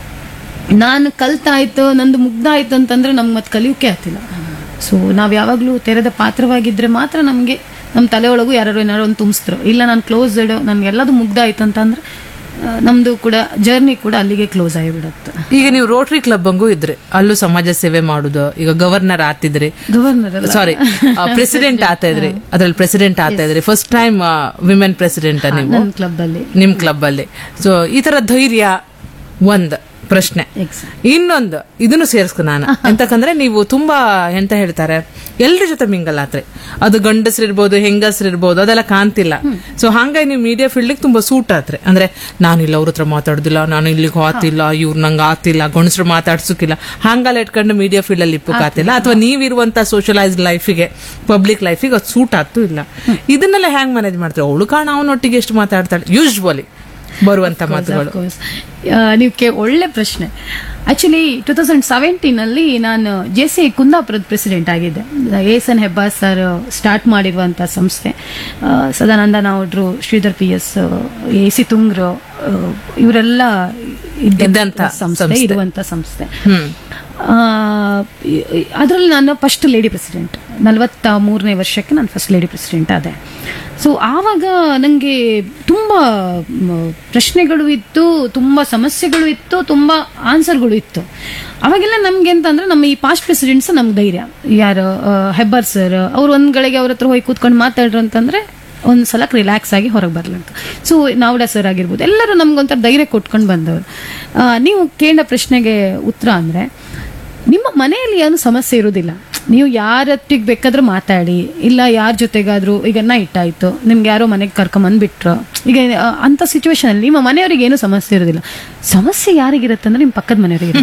ನಾನು ಕಲ್ತಾಯ್ತು ನಂದು ಮುಗ್ದಾಯ್ತು ಅಂತಂದ್ರೆ ನಮ್ಗೆ ಮತ್ತೆ ಕಲಿಯೋಕೆ ಆಗ್ತಿಲ್ಲ ಸೊ ನಾವ್ ಯಾವಾಗ್ಲೂ ತೆರೆದ ಪಾತ್ರವಾಗಿದ್ರೆ ಮಾತ್ರ ನಮ್ಗೆ ನಮ್ಮ ತಲೆ ಒಳಗೂ ಯಾರು ಏನಾರು ಒಂದು ತುಂಬಿಸ್ತಾರೆ ಇಲ್ಲ ನಾನು ಕ್ಲೋಸ್ಡ್ ನನ್ಗೆಲ್ಲದು ಮುಗ್ದಾಯ್ತು ಅಂತಂದ್ರೆ ಆ, ನಮ್ದು ಕೂಡ ಜರ್ನಿ ಕೂಡ ಅಲ್ಲಿಗೆ ಕ್ಲೋಸ್ ಆಗಿಬಿಡತ್ತೆ ಈಗ ನೀವು ರೋಟರಿ ಕ್ಲಬ್ ಹಂಗೂ ಇದ್ರಿ ಅಲ್ಲೂ ಸಮಾಜ ಸೇವೆ ಮಾಡುದು ಈಗ ಗವರ್ನರ್ ಆತಿದ್ರಿ ಗವರ್ನರ್ ಸಾರಿ ಪ್ರೆಸಿಡೆಂಟ್ ಆತಾ ಇದ್ರಿ ಅದ್ರಲ್ಲಿ ಪ್ರೆಸಿಡೆಂಟ್ ಆತಾ ಇದ್ರಿ ಫಸ್ಟ್ ಟೈಮ್ ವಿಮೆನ್ ಪ್ರೆಸಿಡೆಂಟ್ ನೀವು ನನ್ನ ಕ್ಲಬ್ ಅಲ್ಲಿ ನಿಮ್ ಕ್ಲಬ್ ಅಲ್ಲಿ ಸೊ ಈ ತರ ಧೈರ್ಯ ಒಂದ್ ಪ್ರಶ್ನೆ ಎಕ್ಸಾಕ್ಟ್ ಇನ್ನೊಂದು ಇದನ್ನು ಸೇರಿಸ್ಕೊ ನಾನು ಎಂತಕಂದ್ರೆ ನೀವು ತುಂಬಾ ಎಂತ ಹೇಳ್ತಾರೆ ಎಲ್ರ ಜೊತೆ ಮಿಂಗಲ್ ಆತ್ರಿ ಅದು ಗಂಡಸ್ರಿರ್ಬೋದು ಹೆಂಗಸ್ರಿರ್ಬೋದು ಅದೆಲ್ಲ ಕಾಣ್ತಿಲ್ಲ ಸೊ ಹಂಗಾಗಿ ನೀವು ಮೀಡಿಯಾ ಫೀಲ್ಡ್ ತುಂಬಾ ಸೂಟ್ ಆತ್ರಿ ಅಂದ್ರೆ ನಾನು ಇಲ್ಲ ಅವ್ರ ಹತ್ರ ಮಾತಾಡುದಿಲ್ಲ ನಾನು ಇಲ್ಲಿಗೆ ಆತಿಲ್ಲ ಇವ್ರು ನಂಗೆ ಆತಿಲ್ಲ ಗಂಡಸ್ರು ಮಾತಾಡ್ಸೋಕಿಲ್ಲ ಹಂಗೆಲ್ಲ ಇಟ್ಕೊಂಡು ಮೀಡಿಯಾ ಫೀಲ್ಡ್ ಅಲ್ಲಿ ಇಪ್ಪಕ್ಕಾತಿಲ್ಲ ಅಥವಾ ನೀವಿರುವಂತ ಸೋಷಲೈಸ್ಡ್ ಲೈಫಿಗೆ ಪಬ್ಲಿಕ್ ಲೈಫಿಗೆ ಅದು ಸೂಟ್ ಆಗ್ತೂ ಇಲ್ಲ ಇದನ್ನೆಲ್ಲ ಹ್ಯಾಂಗ್ ಮ್ಯಾನೇಜ್ ಮಾಡ್ತಾರೆ ಅವಳು ಕಾಣ ಅವನೊಟ್ಟಿಗೆ ಎಷ್ಟು ಮಾತಾಡ್ತಾಳೆ ಯೂಶ್ವಲಿ ಬರುವಂತ ಮಾತುಗಳು ನೀವು ಕೇ ಒಳ್ಳೆ ಪ್ರಶ್ನೆ ಆಕ್ಚುಲಿ ಟೂ ತೌಸಂಡ್ ಸೆವೆಂಟೀನ್ ಅಲ್ಲಿ ನಾನು ಜೆ ಸಿ ಕುಂದಾಪುರದ ಪ್ರೆಸಿಡೆಂಟ್ ಆಗಿದ್ದೆ S N Hebbar sir start ಮಾಡಿರುವಂತ ಸಂಸ್ಥೆ ಆ, ಸದಾನಂದ ನಾವುಡ್ರು Shridhar P S A C ತುಂಗ್ರು ಆ, ಇವರೆಲ್ಲ ಇದ್ದಂತ ಇದ್ದಂತ ಸಂಸ್ಥೆ ಸಂಸ್ಥೆ. ಇರುವಂತ ಸಂಸ್ಥೆ ಹ್ಮ್ ಅದರಲ್ಲಿ ನಾನು ಫಸ್ಟ್ ಲೇಡಿ ಪ್ರೆಸಿಡೆಂಟ್ ನಲವತ್ತ ಮೂರನೇ ವರ್ಷಕ್ಕೆ ನಾನು ಫಸ್ಟ್ ಲೇಡಿ ಪ್ರೆಸಿಡೆಂಟ್ ಆದೆ ಸೊ ಆವಾಗ ನನಗೆ ತುಂಬ ಮ್, ಪ್ರಶ್ನೆಗಳು ಇತ್ತು ತುಂಬ ಸಮಸ್ಯೆಗಳು ಇತ್ತು ತುಂಬ ಆನ್ಸರ್ಗಳು ಇತ್ತು ಅವಾಗೆಲ್ಲ ನಮ್ಗೆ ಅಂತಂದ್ರೆ ನಮ್ಮ ಈ ಪಾಸ್ಟ್ ಪ್ರೆಸಿಡೆಂಟ್ಸ್ ನಮ್ಗೆ ಧೈರ್ಯ ಯಾರು ಆ, ಹೆಬ್ಬಾರ್ ಸರ್ ಅವ್ರು ಒಂದ್ ಗಳಿಗೆ ಅವ್ರ ಹತ್ರ ಹೋಗಿ ಕೂತ್ಕೊಂಡು ಮಾತಾಡ್ರು ಅಂತಂದ್ರೆ ಒಂದು ಸಲಕ್ಕೆ ರಿಲ್ಯಾಕ್ಸ್ ಆಗಿ ಹೊರಗೆ ಬರ್ಲಂತ ಸೊ ನಾವ್ಡ ಸರ್ ಆಗಿರ್ಬೋದು ಎಲ್ಲರೂ ನಮ್ಗೊಂಥರ ಧೈರ್ಯ ಕೊಟ್ಕೊಂಡು ಬಂದವರು ಆ, ನೀವು ಕೇಳಿದ ಪ್ರಶ್ನೆಗೆ ಉತ್ತರ ಅಂದ್ರೆ ನಿಮ್ಮ ಮನೆಯಲ್ಲಿ ಏನು ಸಮಸ್ಯೆ ಇರುವುದಿಲ್ಲ ನೀವು ಯಾರೊಟ್ಟಿಗೆ ಬೇಕಾದ್ರೂ ಮಾತಾಡಿ ಇಲ್ಲ ಯಾರ ಜೊತೆಗಾದ್ರೂ ಈಗ ನೈಟ್ ಆಯ್ತು ನಿಮ್ಗೆ ಯಾರೋ ಮನೆಗೆ ಕರ್ಕೊಂಬಂದ್ಬಿಟ್ರು ಈಗ ಆ, ಅಂತ ಸಿಚುವೇಶನ್ ಅಲ್ಲಿ ನಿಮ್ಮ ಮನೆಯವರಿಗೆ ಏನು ಸಮಸ್ಯೆ ಇರೋದಿಲ್ಲ ಸಮಸ್ಯೆ ಯಾರಿಗಿರುತ್ತೆ ಅಂದ್ರೆ ನಿಮ್ಮ ಪಕ್ಕದ ಮನೆಯವರಿಗೆ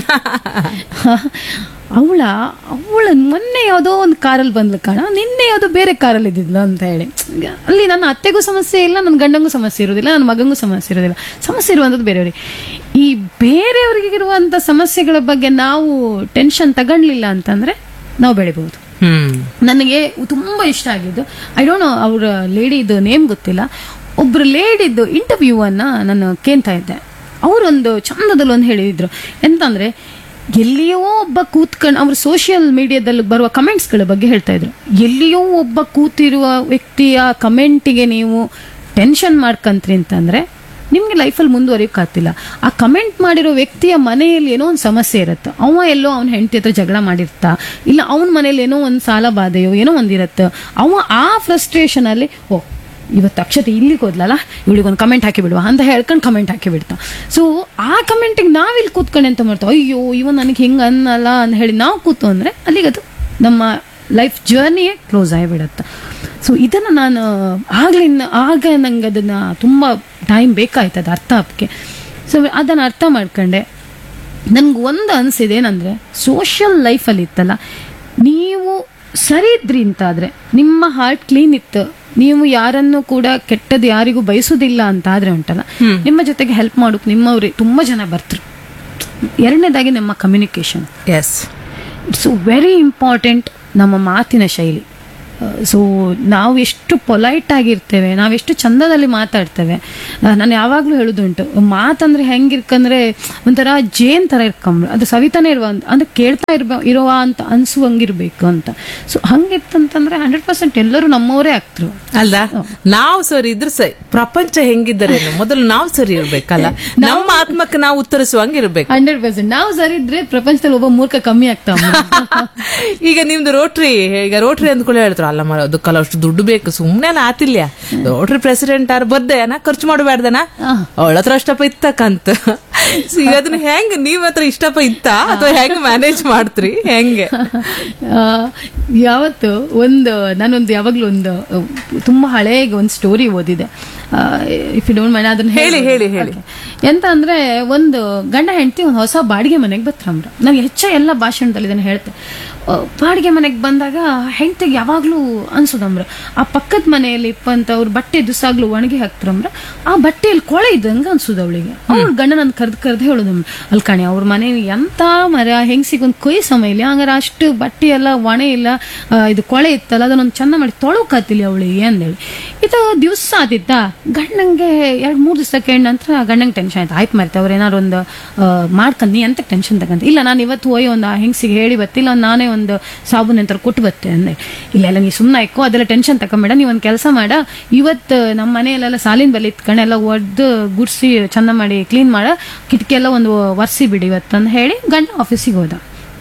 ಅವಳ ಅವಳ ಮೊನ್ನೆ ಯಾವುದೋ ಒಂದು ಕಾರಲ್ಲಿ ಬಂದ್ಲು ಕಾಣ ನಿನ್ನೆ ಯಾವುದೋ ಬೇರೆ ಕಾರಲ್ಲಿ ಇದ್ದಿದ್ಲು ಅಂತ ಹೇಳಿ ಅಲ್ಲಿ ನನ್ನ ಅತ್ತೆಗೂ ಸಮಸ್ಯೆ ಇಲ್ಲ ನನ್ನ ಗಂಡಂಗೂ ಸಮಸ್ಯೆ ಇರೋದಿಲ್ಲ ನನ್ನ ಮಗಂಗೂ ಸಮಸ್ಯೆ ಇರೋದಿಲ್ಲ ಸಮಸ್ಯೆ ಇರುವಂಥದ್ದು ಬೇರೆಯವ್ರಿಗೆ ಈ ಬೇರೆಯವರಿಗೆ ಇರುವಂಥ ಸಮಸ್ಯೆಗಳ ಬಗ್ಗೆ ನಾವು ಟೆನ್ಷನ್ ತಗೊಂಡ್ಲಿಲ್ಲ ಅಂತಂದ್ರೆ ನಾವು ಬೆಳಿಬಹುದು ಹ್ಮ್ ನನಗೆ ತುಂಬಾ ಇಷ್ಟ ಆಗಿದ್ದು ಐ ಡೋಂಟ್ ನೋ ಅವ್ರ ಲೇಡಿದು ನೇಮ್ ಗೊತ್ತಿಲ್ಲ ಒಬ್ರು ಲೇಡಿದ್ದು ಇಂಟರ್ವ್ಯೂ ಅನ್ನ ನಾನು ಕೇಳ್ತಾ ಇದ್ದೆ ಅವರೊಂದು ಚಂದದಲ್ಲಿ ಒಂದು ಹೇಳಿದ್ರು ಎಂತಂದ್ರೆ ಎಲ್ಲಿಯೋ ಒಬ್ಬ ಕೂತ್ಕೊಂಡು ಅವ್ರ ಸೋಷಿಯಲ್ ಮೀಡಿಯಾದಲ್ಲಿ ಬರುವ ಕಮೆಂಟ್ಸ್ಗಳ ಬಗ್ಗೆ ಹೇಳ್ತಾ ಇದ್ರು ಎಲ್ಲಿಯೋ ಒಬ್ಬ ಕೂತಿರುವ ವ್ಯಕ್ತಿಯ ಕಮೆಂಟಿಗೆ ನೀವು ಟೆನ್ಷನ್ ಮಾಡ್ಕಂತ್ರಿ ಅಂತಂದ್ರೆ ನಿಮ್ಗೆ ಲೈಫಲ್ಲಿ ಮುಂದುವರಿಯೋಕ್ಕಾಗ್ತಿಲ್ಲ ಆ ಕಮೆಂಟ್ ಮಾಡಿರೋ ವ್ಯಕ್ತಿಯ ಮನೆಯಲ್ಲಿ ಏನೋ ಒಂದು ಸಮಸ್ಯೆ ಇರುತ್ತೆ ಅವ ಎಲ್ಲೋ ಅವ್ನ ಹೆಂಡತಿ ಹತ್ರ ಜಗಳ ಮಾಡಿರ್ತಾ ಇಲ್ಲ ಅವನ ಮನೇಲಿ ಏನೋ ಒಂದು ಸಾಲ ಬಾಧೆಯೋ ಏನೋ ಒಂದಿರತ್ತೆ ಅವ ಆ ಫ್ರಸ್ಟ್ರೇಷನ್ ಅಲ್ಲಿ ಓ ಇವತ್ತು ಅಕ್ಷತೆ ಇಲ್ಲಿಗೆ ಹೋದ್ಲಲ್ಲ ಇವಳಿಗೊಂದು ಕಮೆಂಟ್ ಹಾಕಿ ಬಿಡುವ ಅಂತ ಹೇಳ್ಕೊಂಡು ಕಮೆಂಟ್ ಹಾಕಿ ಬಿಡ್ತಾ ಸೊ ಆ ಕಮೆಂಟಿಗೆ ನಾವಿಲ್ಲಿ ಕೂತ್ಕೊಂಡು ಎಂತ ಮಾಡ್ತಾವ ಅಯ್ಯೋ ಇವ ನನಗೆ ಹಿಂಗೆ ಅನ್ನಲ್ಲ ಅಂತ ಹೇಳಿ ನಾವು ಕೂತು ಅಂದ್ರೆ ಅಲ್ಲಿಗೆ ಅದು ನಮ್ಮ ಲೈಫ್ ಜರ್ನಿಯೇ ಕ್ಲೋಸ್ ಆಗಿಬಿಡತ್ತೆ ಸೊ ಇದನ್ನು ನಾನು ಆಗ್ಲಿಂದ ಆಗ ನಂಗೆ ಅದನ್ನು ತುಂಬ ಟೈಮ್ ಬೇಕಾಯ್ತು ಅದು ಅರ್ಥ ಆಗಕ್ಕೆ ಸೊ ಅದನ್ನು ಅರ್ಥ ಮಾಡ್ಕೊಂಡೆ ನನ್ಗೆ ಒಂದು ಅನಿಸಿದೆ ಏನಂದರೆ ಸೋಷಿಯಲ್ ಲೈಫಲ್ಲಿ ಇತ್ತಲ್ಲ ನೀವು ಸರಿ ಇದ್ರಿ ಅಂತಾದ್ರೆ ನಿಮ್ಮ ಹಾರ್ಟ್ ಕ್ಲೀನ್ ಇತ್ತು ನೀವು ಯಾರನ್ನು ಕೂಡ ಕೆಟ್ಟದ್ದು ಯಾರಿಗೂ ಬಯಸೋದಿಲ್ಲ ಅಂತ ಆದ್ರೆ ಉಂಟಲ್ಲ ನಿಮ್ಮ ಜೊತೆಗೆ ಹೆಲ್ಪ್ ಮಾಡೋಕೆ ನಿಮ್ಮವ್ರೆ ತುಂಬ ಜನ ಬರ್ತರು ಎರಡನೇದಾಗಿ ನಮ್ಮ communication yes it's very important ನಮ್ಮ ಮಾತಿನ ಶೈಲಿ ಸೊ ನಾವು ಎಷ್ಟು ಪೊಲೈಟ್ ಆಗಿರ್ತೇವೆ ನಾವೆಷ್ಟು ಚಂದದಲ್ಲಿ ಮಾತಾಡ್ತೇವೆ ನಾನು ಯಾವಾಗಲೂ ಹೇಳೋದುಂಟು ಮಾತಂದ್ರೆ ಹೆಂಗಿರ್ಕಂದ್ರೆ ಒಂಥರ ಜೇನ್ ಥರ ಇರ್ಕೊಂಬ್ರು ಅದು ಸವಿತಾನೆ ಇರುವ ಅಂದ್ರೆ ಕೇಳ್ತಾ ಇರ್ಬ ಇರುವ ಅಂತ ಅನ್ಸುವಂಗಿರ್ಬೇಕು ಅಂತ ಸೊ ಹಂಗಿತ್ತಂತಂದ್ರೆ ಹಂಡ್ರೆಡ್ ಪರ್ಸೆಂಟ್ ಎಲ್ಲರೂ ನಮ್ಮವರೇ ಆಗ್ತರು ಅಲ್ಲ ನಾವು ಸರಿ ಇದ್ರೆ ಸರಿ ಪ್ರಪಂಚ ಹೆಂಗಿದ್ದರೇನು ಮೊದಲು ನಾವು ಸರಿ ಇರ್ಬೇಕಲ್ಲ ನಮ್ಮ ಆತ್ಮಕ್ಕೆ ನಾವು ಉತ್ತರಿಸುವಂಗಿರ್ಬೇಕು ಹಂಡ್ರೆಡ್ ಪರ್ಸೆಂಟ್ ನಾವು ಸರಿ ಇದ್ರೆ ಪ್ರಪಂಚದಲ್ಲಿ ಒಬ್ಬ ಮೂರ್ಖ ಕಮ್ಮಿ ಆಗ್ತಾವ ಈಗ ನಿಮ್ದು ರೋಟ್ರಿ ಈಗ ರೋಟ್ರಿ ಅಂದ್ಕೊಳ್ಳಿ ಹೇಳ್ತಾರೆ ಅಲ್ಲ ಮರ ಅದಕ್ಕೆಲ್ಲ ಅಷ್ಟು ದುಡ್ಡು ಬೇಕು ಸುಮ್ನೆ ಎಲ್ಲ ಆತಿಲ್ಯ ರೋಟ್ರಿ ಪ್ರೆಸಿಡೆಂಟ್ ಆರ್ ಬದ್ದೇನ ಖರ್ಚು ಮಾಡಬೇಡ್ದನ ಅವಳ ಹತ್ರ ಅಷ್ಟಪ್ಪ ಇತ್ತಕ್ಕಂತ So ಈಗ ಅದನ್ನ ಹೆಂಗ್ ನೀವ್ ಹತ್ರ ಇಷ್ಟಪ್ಪ ಇತ್ತ ಅಥವಾ ಹೆಂಗ್ ಮ್ಯಾನೇಜ್ ಮಾಡ್ತ್ರಿ ಹೆಂಗೆ ಆ, ಯಾವತ್ತು ಒಂದು ನಾನೊಂದು ಯಾವಾಗ್ಲೂ ಒಂದು ಆ, ತುಂಬಾ ಹಳೆಯ ಒಂದು ಸ್ಟೋರಿ ಓದಿದೆ ಇಫ್ ಯು ಡೋಂಟ್ ಮೈಂಡ್ ಅದನ್ನ ಹೇಳಿ, ಹೇಳಿ, ಹೇಳಿ. Okay. ಎಂತ ಅಂದ್ರೆ ಒಂದು ಗಂಡ ಹೆಂಡತಿ ಒಂದು ಹೊಸ ಬಾಡಿಗೆ ಮನೆಗೆ ಬತ್ತಂಬ್ರ ನಾನು ಹೆಚ್ಚ ಎಲ್ಲ ಭಾಷಣದಲ್ಲಿ ಇದನ್ನ ಹೇಳ್ತೆ ಆ, ಬಾಡಿಗೆ ಮನೆಗೆ ಬಂದಾಗ ಹೆಂಡತಿಗೆ ಯಾವಾಗ್ಲೂ ಅನ್ಸೋದಮ್ರ ಆ ಪಕ್ಕದ ಮನೆಯಲ್ಲಿ ಇಪ್ಪಂತ ಅವ್ರ ಬಟ್ಟೆ ದುಸಾಗ್ಲು ಒಣಗಿ ಹಾಕ್ತಾರಮ್ರ ಆ ಬಟ್ಟೆಯಲ್ಲಿ ಕೊಳೆ ಇದ್ದಂಗ ಅನ್ಸೋದು ಅವಳಿಗೆ ಅವ್ಳ ಗಂಡ ನನ್ ಕರ್ದ್ ಕರ್ದ್ ಹೇಳೋದಮ್ರ ಅಲ್ಲಿ ಕಣೆ ಅವ್ರ ಮನೆ ಎಂತ ಮರ ಹೆಂಗ್ಸಿಗೆ ಒಂದು ಕೊಯ್ ಸಮಯ ಇಲ್ಲ ಹಂಗಾರೆ ಅಷ್ಟು ಬಟ್ಟೆ ಎಲ್ಲ ಒಣೆ ಇಲ್ಲ ಆ, ಇದು ಕೊಳೆ ಇತ್ತಲ್ಲ ಅದನ್ನೊಂದು ಚಂದ ಮಾಡಿ ತೊಳಕಾತಿಲ್ಲ ಅವಳಿಗೆ ಅಂದೇಳಿ ಇದು ದಿವ್ಸ ಆದಿತ್ತ ಗಂಡಂಗೆ ಎರಡ್ ಮೂರ್ ದಿವಸ ಕೇಳ ನಂತರ ಗಂಡಂಗೆ ಟೆನ್ಷನ್ ಆಯ್ತು ಆಯ್ತು ಮರ್ತೆ ಅವ್ರು ಏನಾರು ಒಂದು ಆ, ಮಾಡ್ಕೊಂಡ್ ನೀ ಎಂತ ಟೆನ್ಷನ್ ತಗಂತ ಇಲ್ಲ ನಾನು ಇವತ್ತು ಹೋಯ್ ಒಂದು ಆ ಹೆಂಗ್ಸಿಗೆ ಹೇಳಿ ಬತ್ತಿಲ್ಲ ನಾನೇ ಒಂದು ಸಾಬೂನ್ ಅಂತ ಕೊಟ್ಟು ಬತ್ತೆ ಅಂದೆ ಇಲ್ಲ ಇಲ್ಲ ನೀ ಸುಮ್ಮನೆ ಆಯ್ಕೋ ಅದೆಲ್ಲ ಟೆನ್ಷನ್ ತಕೊಂಬೇಡ ನೀವ್ ಒಂದು ಕೆಲಸ ಮಾಡ ಇವತ್ತು ನಮ್ಮ ಮನೆಯಲ್ಲೆಲ್ಲ ಸಾಲಿನ ಬಲ್ಲಿ ಇತ್ಕೊಂಡೆಲ್ಲ ಒಡ್ದು ಗುಡ್ಸಿ ಚಂದ ಮಾಡಿ ಕ್ಲೀನ್ ಮಾಡ ಕಿಟಕಿ ಎಲ್ಲ ಒಂದು ಒರ್ಸಿ ಬಿಡಿ ಇವತ್ತು ಅಂತ ಹೇಳಿ ಗಂಡ ಆಫೀಸಿಗೆ ಹೋದ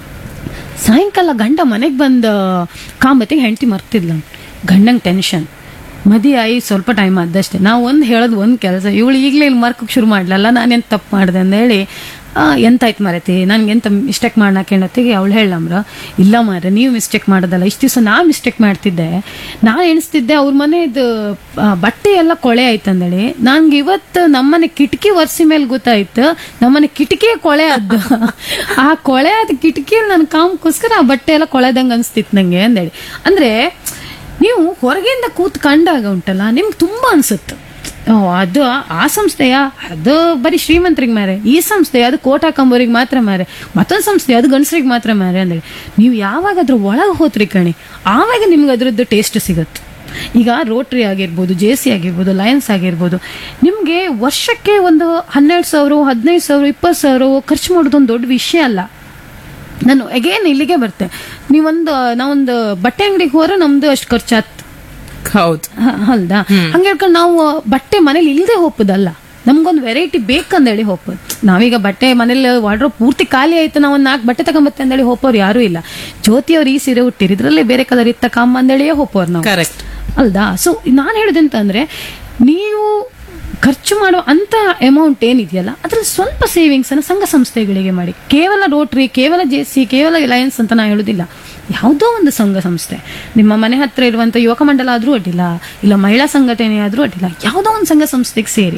ಸಾಯಂಕಾಲ ಗಂಡ ಮನೆಗೆ ಬಂದ ಕಾಂಬತ್ತಿಗೆ ಹೆಂಡತಿ ಮರ್ತಿದ್ಲ ಗಂಡಂಗೆ ಟೆನ್ಷನ್ ಮದಿ ಆಯಿ ಸ್ವಲ್ಪ ಟೈಮ್ ಆದಷ್ಟೇ ನಾವು ಒಂದು ಹೇಳೋದು ಒಂದು ಕೆಲಸ ಇವಳು ಈಗಲೇ ಇಲ್ಲಿ ಮರ್ಕಕ್ಕೆ ಶುರು ಮಾಡ್ಲಲ್ಲ ನಾನೆಂತ ತಪ್ಪು ಮಾಡಿದೆ ಅಂತ ಹೇಳಿ ಆ, ಎಂತಾಯ್ತು ಮರತಿ ನನ್ಗೆ ಎಂತ ಮಿಸ್ಟೇಕ್ ಮಾಡ್ನಾಕೇಳತ್ತಿಗೆ ಅವಳು ಹೇಳಮ್ರ ಇಲ್ಲ ಮಾರ ನೀವು ಮಿಸ್ಟೇಕ್ ಮಾಡೋದಲ್ಲ ಇಷ್ಟು ದಿವಸ ನಾ ಮಿಸ್ಟೇಕ್ ಮಾಡ್ತಿದ್ದೆ ನಾ ಎಣಿಸ್ತಿದ್ದೆ ಅವ್ರ ಮನೆದು ಆ, ಬಟ್ಟೆ ಎಲ್ಲ ಕೊಳೆ ಆಯ್ತಂದೇಳಿ ನನ್ಗೆ ಇವತ್ತು ನಮ್ಮನೆ ಕಿಟಕಿ ಒರ್ಸಿ ಮೇಲೆ ಗೊತ್ತಾಯ್ತು ನಮ್ಮನೆ ಕಿಟಕಿಯೇ ಕೊಳೆ ಆದ್ದು ಆ ಕೊಳೆ ಆದ ಕಿಟಕಿಯಲ್ಲಿ ನನ್ನ ಕಾಮಕ್ಕೋಸ್ಕರ ಆ ಬಟ್ಟೆ ಎಲ್ಲ ಕೊಳೆದಂಗ ಅನ್ಸ್ತಿತ್ತು ನಂಗೆ ಅಂದೇಳಿ ಅಂದ್ರೆ ನೀವು ಹೊರಗಿಂದ ಕೂತ್ ಕಂಡಾಗ ಉಂಟಲ್ಲ ನಿಮ್ಗೆ ತುಂಬಾ ಅನ್ಸುತ್ತೆ ಓ ಅದು ಆ ಸಂಸ್ಥೆಯ ಅದು ಬರೀ ಶ್ರೀಮಂತರಿಗೆ ಮಾರೆ ಈ ಸಂಸ್ಥೆ ಅದು ಕೋಟ್ ಹಾಕೊಂಬೋರಿಗೆ ಮಾತ್ರ ಮಾರೆ ಮತ್ತೊಂದು ಸಂಸ್ಥೆ ಅದು ಗಂಡಸರಿಗೆ ಮಾತ್ರ ಮಾರೆ ಅಂದೇಳಿ ನೀವು ಯಾವಾಗ ಅದ್ರ ಒಳಗೆ ಹೋತ್ರಿ ಕಣಿ ಆವಾಗ ನಿಮ್ಗೆ ಅದ್ರದ್ದು ಟೇಸ್ಟ್ ಸಿಗುತ್ತೆ ಈಗ ರೋಟ್ರಿ ಆಗಿರ್ಬೋದು ಜೆ ಸಿ ಆಗಿರ್ಬೋದು ಲಯನ್ಸ್ ಆಗಿರ್ಬೋದು ನಿಮಗೆ ವರ್ಷಕ್ಕೆ ಒಂದು ಹನ್ನೆರಡು ಸಾವಿರ ಹದಿನೈದು ಸಾವಿರ ಇಪ್ಪತ್ತು ಸಾವಿರ ಖರ್ಚು ಮಾಡೋದು ಒಂದು ದೊಡ್ಡ ವಿಷಯ ಅಲ್ಲ ನಾನು ಅಗೇನ್ ಇಲ್ಲಿಗೆ ಬರ್ತೆ ನೀವೊಂದು ನಾವೊಂದು ಬಟ್ಟೆ ಅಂಗಡಿಗೆ ಹೋದ್ರೆ ನಮ್ದು ಅಷ್ಟು ಖರ್ಚಾತ್ ಹೌದು ಹ- ಹೌದಾ ಹಂಗೆ ಹೇಳ್ಕೊಂಡು ನಾವು ಬಟ್ಟೆ ಮನೇಲಿ ಇಲ್ಲದೆ ಹೋಗ್ಬೋದಲ್ಲ ನಮ್ಗೊಂದು ವೆರೈಟಿ ಬೇಕಂದೇಳಿ ಹೋಗ್ಬೋದು ನಾವೀಗ ಬಟ್ಟೆ ಮನೇಲಿ ವಾರ್ಡ್ರೋಬ್ ಪೂರ್ತಿ ಖಾಲಿ ಆಯ್ತು ನಾವು ಒಂದು ನಾಲ್ಕು ಬಟ್ಟೆ ತಗೊಂಬತ್ತೆ ಅಂದೇಳಿ ಹೋಗೋರು ಯಾರೂ ಇಲ್ಲ ಜ್ಯೋತಿ ಅವ್ರು ಈ ಸೀರೆ ಹುಟ್ಟಿರಿ ಇದ್ರಲ್ಲೇ ಬೇರೆ ಕಲರ್ ಇತ್ತ ಕಮ್ಮ ಅಂದೇಳಿಯೇ ಹೋಗೋರು ನಾವು ಕರೆಕ್ಟ್ ಅಲ್ದಾ ಸೊ ನಾನು ಹೇಳೋದಂತಂದ್ರೆ ನೀವು ಖರ್ಚು ಮಾಡೋ ಅಂತ ಅಮೌಂಟ್ ಏನಿದೆಯಲ್ಲ ಅದ್ರಲ್ಲಿ ಸ್ವಲ್ಪ ಸೇವಿಂಗ್ಸ್ ಅನ್ನ ಸಂಘ ಸಂಸ್ಥೆಗಳಿಗೆ ಮಾಡಿ ಕೇವಲ ರೋಟ್ರಿ ಕೇವಲ ಜೆ ಸಿ ಕೇವಲ ಲಯನ್ಸ್ ಅಂತ ನಾ ಹೇಳೋದಿಲ್ಲ ಯಾವುದೋ ಒಂದು ಸಂಘ ಸಂಸ್ಥೆ ನಿಮ್ಮ ಮನೆ ಹತ್ರ ಇರುವಂತ ಯುವಕ ಮಂಡಲ ಆದ್ರೂ ಅಡ್ಡಿಲ್ಲ ಇಲ್ಲ ಮಹಿಳಾ ಸಂಘಟನೆ ಆದ್ರೂ ಅಡ್ಡಿಲ್ಲ ಯಾವುದೋ ಒಂದು ಸಂಘ ಸಂಸ್ಥೆಗೆ ಸೇರಿ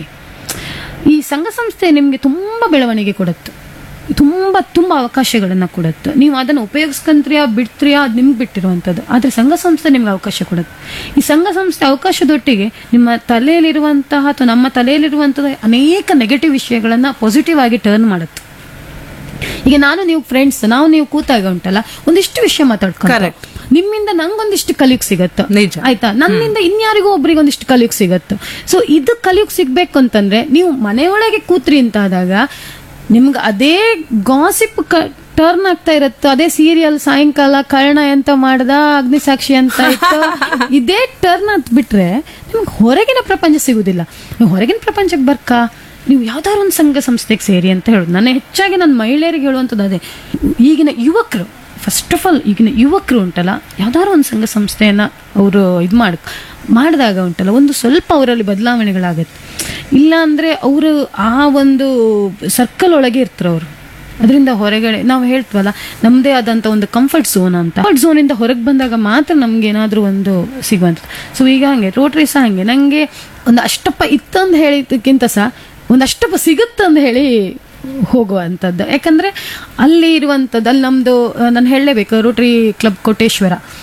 ಈ ಸಂಘ ಸಂಸ್ಥೆ ನಿಮಗೆ ತುಂಬಾ ಬೆಳವಣಿಗೆ ಕೊಡುತ್ತೆ ತುಂಬಾ ತುಂಬಾ ಅವಕಾಶಗಳನ್ನ ಕೊಡುತ್ತೆ ನೀವು ಅದನ್ನು ಉಪಯೋಗಿಸ್ಕೊಂತ್ರಿಯಾ ಬಿಡ್ತ್ರಿಯಾ ಅದು ನಿಮ್ಗೆ ಬಿಟ್ಟಿರುವಂಥದ್ದು ಆದ್ರೆ ಸಂಘ ಸಂಸ್ಥೆ ನಿಮ್ಗೆ ಅವಕಾಶ ಕೊಡುತ್ತೆ ಈ ಸಂಘ ಸಂಸ್ಥೆ ಅವಕಾಶದೊಟ್ಟಿಗೆ ನಿಮ್ಮ ತಲೆಯಲ್ಲಿರುವಂತಹ ಅಥವಾ ನಮ್ಮ ತಲೆಯಲ್ಲಿರುವಂತಹ ಅನೇಕ ನೆಗೆಟಿವ್ ವಿಷಯಗಳನ್ನ ಪಾಸಿಟಿವ್ ಆಗಿ ಟರ್ನ್ ಮಾಡುತ್ತೆ ಈಗ ನಾನು ನೀವು ಫ್ರೆಂಡ್ಸ್ ನಾವು ನೀವು ಕೂತಾಗ ಉಂಟಲ್ಲ ಒಂದಿಷ್ಟು ವಿಷಯ ಮಾತಾಡ್ಕೊಂಡು Correct. ನಿಮ್ಮಿಂದ ನಂಗೊಂದಿಷ್ಟು ಕಲಿಯುಕ್ ಸಿಗತ್ತೆ ನಿಜ. ಆಯ್ತಾ ನನ್ನಿಂದ ಇನ್ಯಾರಿಗೂ ಒಬ್ರಿಗೆ ಒಂದಿಷ್ಟು ಕಲಿಯುಕ್ ಸಿಗತ್ತೆ ಸೊ ಇದು ಕಲಿಯುಕ್ ಸಿಗ್ಬೇಕು ಅಂತಂದ್ರೆ ನೀವು ಮನೆಯೊಳಗೆ ಕೂತ್ರಿ ಅಂತ ಆದಾಗ ನಿಮ್ಗೆ ಅದೇ ಗಾಸಿಪ್ ಟರ್ನ್ ಆಗ್ತಾ ಇರತ್ತೆ ಅದೇ ಸೀರಿಯಲ್ ಸಾಯಂಕಾಲ ಕರ್ಣ ಎಂತ ಮಾಡ್ದ ಅಗ್ನಿಸಾಕ್ಷಿ ಅಂತ ಇತ್ತು ಇದೇ ಟರ್ನ್ ಅಂತ ಬಿಟ್ರೆ ನಿಮ್ಗೆ ಹೊರಗಿನ ಪ್ರಪಂಚ ಸಿಗುದಿಲ್ಲ ನೀವು ಹೊರಗಿನ ಪ್ರಪಂಚಕ್ಕೆ ಬರ್ಕಾ ನೀವು ಯಾವ್ದಾದ್ರು ಒಂದು ಸಂಘ ಸಂಸ್ಥೆಗೆ ಸೇರಿ ಅಂತ ಹೇಳೋದು ನಾನು ಹೆಚ್ಚಾಗಿ ನನ್ನ ಮಹಿಳೆಯರಿಗೆ ಹೇಳುವಂಥದ್ದು ಅದೇ ಈಗಿನ ಯುವಕರು ಫಸ್ಟ್ ಆಫ್ ಆಲ್ ಈಗಿನ ಯುವಕರು ಉಂಟಲ್ಲ ಯಾವ್ದಾದ್ರು ಒಂದು ಸಂಘ ಸಂಸ್ಥೆಯನ್ನ ಅವರು ಇದು ಮಾಡ್ ಮಾಡಿದಾಗ ಉಂಟಲ್ಲ ಒಂದು ಸ್ವಲ್ಪ ಅವರಲ್ಲಿ ಬದಲಾವಣೆಗಳಾಗತ್ತೆ ಇಲ್ಲ ಅಂದ್ರೆ ಅವರು ಆ ಒಂದು ಸರ್ಕಲ್ ಒಳಗೆ ಇರ್ತಾರೆ ಅವರು ಅದರಿಂದ ಹೊರಗಡೆ ನಾವು ಹೇಳ್ತೀವಲ್ಲ ನಮ್ಮದೇ ಆದಂತ ಒಂದು ಕಂಫರ್ಟ್ ಝೋನ್ ಅಂತ ಕಂಫರ್ಟ್ ಝೋನ್ ಇಂದ ಹೊರಗೆ ಬಂದಾಗ ಮಾತ್ರ ನಮ್ಗೆ ಏನಾದ್ರೂ ಒಂದು ಸಿಗುವಂಥದ್ದು ಸೊ ಈಗ ಹಂಗೆ ರೋಟ್ರಿ ಸಹ ಹಂಗೆ ನಂಗೆ ಒಂದು ಅಷ್ಟಪ್ಪ ಇತ್ತಂದು ಹೇಳಿದ್ದಕ್ಕಿಂತ ಸಹ ಒಂದು ಅಷ್ಟಪ್ಪ ಸಿಗುತ್ತಂದು ಹೇಳಿ ಹೋಗುವಂಥದ್ದು ಯಾಕಂದ್ರೆ ಅಲ್ಲಿ ಇರುವಂಥದ್ದು ಅಲ್ಲಿ ನಮ್ದು ನಾನು ಹೇಳಲೇಬೇಕು ರೋಟರಿ ಕ್ಲಬ್ ಕೋಟೇಶ್ವರ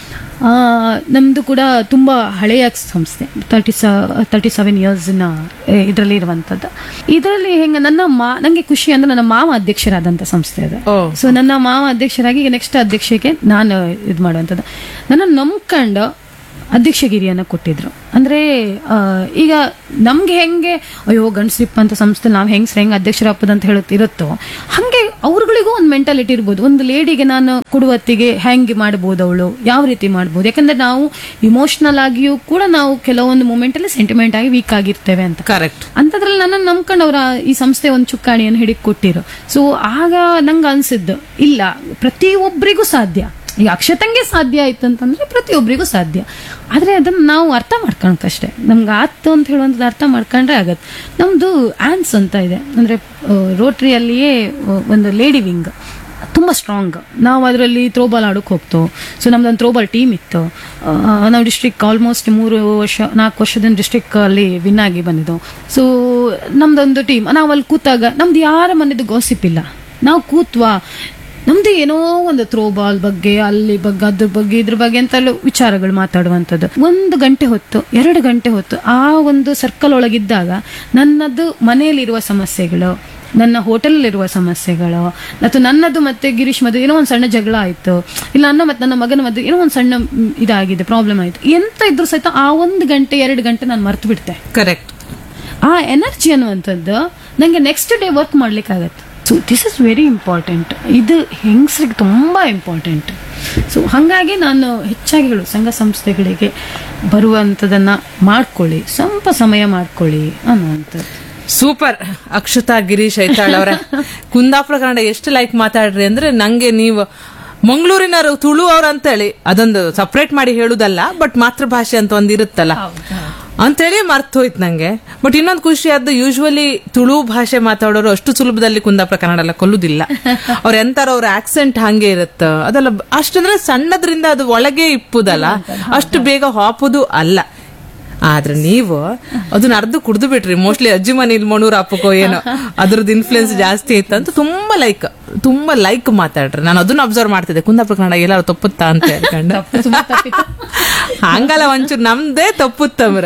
ಆ, ನಮ್ದು ಕೂಡ ತುಂಬಾ ಹಳೆಯ ಸಂಸ್ಥೆ ತರ್ಟಿ ತರ್ಟಿ ಸೆವೆನ್ ಇಯರ್ಸ್ ನ ಇದರಲ್ಲಿ ಇರುವಂತದ್ದು ಇದರಲ್ಲಿ ಹೆಂಗ ನನ್ನ ಮಾ ನಂಗೆ ಖುಷಿ ಅಂದ್ರೆ ನನ್ನ ಮಾವ ಅಧ್ಯಕ್ಷರಾದಂತ ಸಂಸ್ಥೆ ಅದು ಓ. ಸೊ ನನ್ನ ಮಾವ ಅಧ್ಯಕ್ಷರಾಗಿ ಈಗ ನೆಕ್ಸ್ಟ್ ಅಧ್ಯಕ್ಷಕ್ಕೆ ನಾನು ಇದು ಮಾಡುವಂಥದ್ದು ನನ್ನ ನಂಬ್ಕೊಂಡು ಅಧ್ಯಕ್ಷಗಿರಿಯನ್ನು ಕೊಟ್ಟಿದ್ರು ಅಂದ್ರೆ ಆ, ಈಗ ನಮ್ಗೆ ಹೆಂಗೆ ಅಯ್ಯೋ ಗಂಡಸ್ರಿಪ್ಪ ಅಂತ ಸಂಸ್ಥೆ ನಾವು ಹೆಂಗ್ಸ್ರ ಹೆಂಗ್ ಅಧ್ಯಕ್ಷರಪ್ಪದ ಅಂತ ಹೇಳುತ್ತ ಇರುತ್ತೋ ಹಂಗೆ ಅವ್ರಗಳಿಗೂ ಒಂದು ಮೆಂಟಾಲಿಟಿ ಇರ್ಬೋದು ಒಂದು ಲೇಡಿಗೆ ನಾನು ಕೊಡುವತ್ತಿಗೆ ಹೆಂಗೆ ಮಾಡ್ಬೋದು ಅವಳು ಯಾವ ರೀತಿ ಮಾಡ್ಬೋದು ಯಾಕಂದ್ರೆ ನಾವು ಇಮೋಷನಲ್ ಆಗಿಯೂ ಕೂಡ ನಾವು ಕೆಲವೊಂದು ಮೂಮೆಂಟ್ ಅಲ್ಲಿ ಸೆಂಟಿಮೆಂಟ್ ಆಗಿ ವೀಕ್ ಆಗಿರ್ತೇವೆ ಅಂತ ಕರೆಕ್ಟ್ ಅಂಥದ್ರಲ್ಲಿ ನನ್ನ ನಂಬ್ಕೊಂಡು ಅವ್ರ ಈ ಸಂಸ್ಥೆ ಒಂದು ಚುಕ್ಕಾಣಿಯನ್ನು ಹಿಡಿದು ಕೊಟ್ಟಿರು ಸೊ ಆಗ ನಂಗೆ ಅನ್ಸಿದ್ದು ಇಲ್ಲ ಪ್ರತಿಯೊಬ್ಬರಿಗೂ ಸಾಧ್ಯ ಈ ಅಕ್ಷತಂಗೆ ಸಾಧ್ಯ ಆಯ್ತು ಅಂತಂದ್ರೆ ಪ್ರತಿಯೊಬ್ಬರಿಗೂ ಸಾಧ್ಯ ಆದ್ರೆ ಅದನ್ನ ನಾವು ಅರ್ಥ ಮಾಡ್ಕೊಳಕಷ್ಟೇ ನಮ್ಗೆ ಆತು ಅಂತ ಹೇಳುವಂಥದ್ದು ಅರ್ಥ ಮಾಡ್ಕೊಂಡ್ರೆ ಆಗತ್ತೆ ನಮ್ದು ಆನ್ಸ್ ಅಂತ ಇದೆ ಅಂದ್ರೆ ರೋಟ್ರಿಯಲ್ಲಿಯೇ ಒಂದು ಲೇಡಿ ವಿಂಗ್ ತುಂಬ ಸ್ಟ್ರಾಂಗ್ ನಾವು ಅದರಲ್ಲಿ ಥ್ರೋಬಾಲ್ ಆಡೋಕೆ ಹೋಗ್ತೇವೆ ಸೊ ನಮ್ದೊಂದು ಥ್ರೋಬಾಲ್ ಟೀಮ್ ಇತ್ತು ಆ, ನಾವು ಡಿಸ್ಟ್ರಿಕ್ಟ್ ಆಲ್ಮೋಸ್ಟ್ ಮೂರು ವರ್ಷ ನಾಲ್ಕು ವರ್ಷದಿಂದ ಡಿಸ್ಟ್ರಿಕ್ಟ್ ಅಲ್ಲಿ ವಿನ್ ಆಗಿ ಬಂದಿದ್ದೆವು ಸೊ ನಮ್ದೊಂದು ಟೀಮ್ ನಾವು ಅಲ್ಲಿ ಕೂತಾಗ ನಮ್ದು ಯಾರ ಮನೆದು ಗಾಸಿಪ್ ಇಲ್ಲ ನಾವು ಕೂತ್ವಾ ನಮ್ದು ಏನೋ ಒಂದು ಥ್ರೋಬಾಲ್ ಬಗ್ಗೆ ಅಲ್ಲಿ ಬಗ್ಗೆ ಅದ್ರ ಬಗ್ಗೆ ಇದ್ರ ಬಗ್ಗೆ ಅಂತ ಎಲ್ಲ ವಿಚಾರಗಳು ಮಾತಾಡುವಂಥದ್ದು ಒಂದು ಗಂಟೆ ಹೊತ್ತು ಎರಡು ಗಂಟೆ ಹೊತ್ತು ಆ ಒಂದು ಸರ್ಕಲ್ ಒಳಗಿದ್ದಾಗ ನನ್ನದು ಮನೆಯಲ್ಲಿರುವ ಸಮಸ್ಯೆಗಳು ನನ್ನ ಹೋಟೆಲಲ್ಲಿರುವ ಸಮಸ್ಯೆಗಳು ಅಥವಾ ನನ್ನದು ಮತ್ತೆ ಗಿರೀಶ್ ಮದುವೆ ಏನೋ ಒಂದು ಸಣ್ಣ ಜಗಳ ಆಯ್ತು ಇಲ್ಲ ನನ್ನ ಮತ್ತೆ ನನ್ನ ಮಗನ ಮದುವೆ ಏನೋ ಒಂದು ಸಣ್ಣ ಮ್, ಇದಾಗಿದೆ ಪ್ರಾಬ್ಲಮ್ ಆಯ್ತು ಎಂತ ಇದ್ರು ಸಹಿತ ಆ ಒಂದು ಗಂಟೆ ಎರಡು ಗಂಟೆ ನಾನು ಮರ್ತು ಬಿಡ್ತೆ ಕರೆಕ್ಟ್ ಆ ಎನರ್ಜಿ ಅನ್ನುವಂಥದ್ದು ನಂಗೆ ನೆಕ್ಸ್ಟ್ ಡೇ ವರ್ಕ್ ಮಾಡ್ಲಿಕ್ಕಾಗತ್ತೆ so this is very important ಇದು ಹೆಂಗಸ್ರಿಗೆ ತುಂಬಾ ಇಂಪಾರ್ಟೆಂಟ್ ಸೊ ಹಾಗಾಗಿ ನಾನು ಹೆಚ್ಚಾಗಿ ಹೇಳು ಸಂಘ ಸಂಸ್ಥೆಗಳಿಗೆ ಬರುವಂಥದ್ದನ್ನ ಮಾಡ್ಕೊಳ್ಳಿ ಸ್ವಲ್ಪ ಸಮಯ ಮಾಡ್ಕೊಳ್ಳಿ ಅನ್ನುವಂಥದ್ದು ಸೂಪರ್ ಅಕ್ಷತಾ ಗಿರೀಶ್ ಐತಾಳ್ ಅವ್ರೆ ಕುಂದಾಪುರ ಕನ್ನಡ ಎಷ್ಟು ಲೈಕ್ ಮಾತಾಡ್ರಿ ಅಂದ್ರೆ ನಂಗೆ ನೀವು ಮಂಗಳೂರಿನವರು ತುಳು ಅವ್ರ ಅಂತೇಳಿ ಅದೊಂದು ಸಪ್ರೇಟ್ ಮಾಡಿ ಹೇಳುದಲ್ಲ ಬಟ್ ಮಾತೃಭಾಷೆ ಅಂತ ಒಂದ್ ಇರುತ್ತಲ್ಲ ಅಂತೇಳಿ ಮರ್ತ್ ಹೋಯ್ತು ನಂಗೆ ಬಟ್ ಇನ್ನೊಂದು ಖುಷಿ ಆದ್ದು ಯೂಶುವಲಿ ತುಳು ಭಾಷೆ ಮಾತಾಡೋರು ಅಷ್ಟು ಸುಲಭದಲ್ಲಿ ಕುಂದಾಪುರ ಕನ್ನಡ ಎಲ್ಲ ಕೊಲ್ಲುದಿಲ್ಲ ಅವ್ರ ಎಂತಾರ ಅವ್ರ ಆಕ್ಸೆಂಟ್ ಹಂಗೆ ಇರುತ್ತ ಅದೆಲ್ಲ ಬ- ಅಷ್ಟಂದ್ರೆ ಸಣ್ಣದ್ರಿಂದ ಅದು ಒಳಗೆ ಇಪ್ಪುದಲ್ಲ ಅಷ್ಟು ಬೇಗ ಹಾಪುದು ಅಲ್ಲ ಆದ್ರೆ ನೀವು ಅದನ್ನ ಅರ್ಧ ಕುಡ್ದು ಬಿಟ್ರಿ ಮೋಸ್ಟ್ಲಿ ಅಜ್ಜಿ ಮನೆ ಇಲ್ಲಿ ಮಣೂರ್ ಅಪ್ಪಕೋ ಏನೋ ಅದ್ರದ್ದು ಇನ್ಫ್ಲುಯೆನ್ಸ್ ಜಾಸ್ತಿ ಇತ್ತು ಅಂತ ತುಂಬಾ ಲೈಕ್ ತುಂಬಾ ಲೈಕ್ ಮಾತಾಡ್ರಿ ನಾನು ಅದನ್ನ ಅಬ್ಸರ್ವ್ ಮಾಡ್ತಿದ್ದೆ ಕುಂದಾಪುರ ಕನ್ನಡ ಎಲ್ಲಾರು ತಪ್ಪುತ್ತಾ ಅಂತ ಹೇಳ್ಕೊಂಡು ತುಂಬಾ ತಪ್ಪಿತ್ತು. ಹಂಗಲ್ಲ ಒಂಚೂರು ನಮ್ದೇ ತಪ್ಪುತ್ತಮ್ರ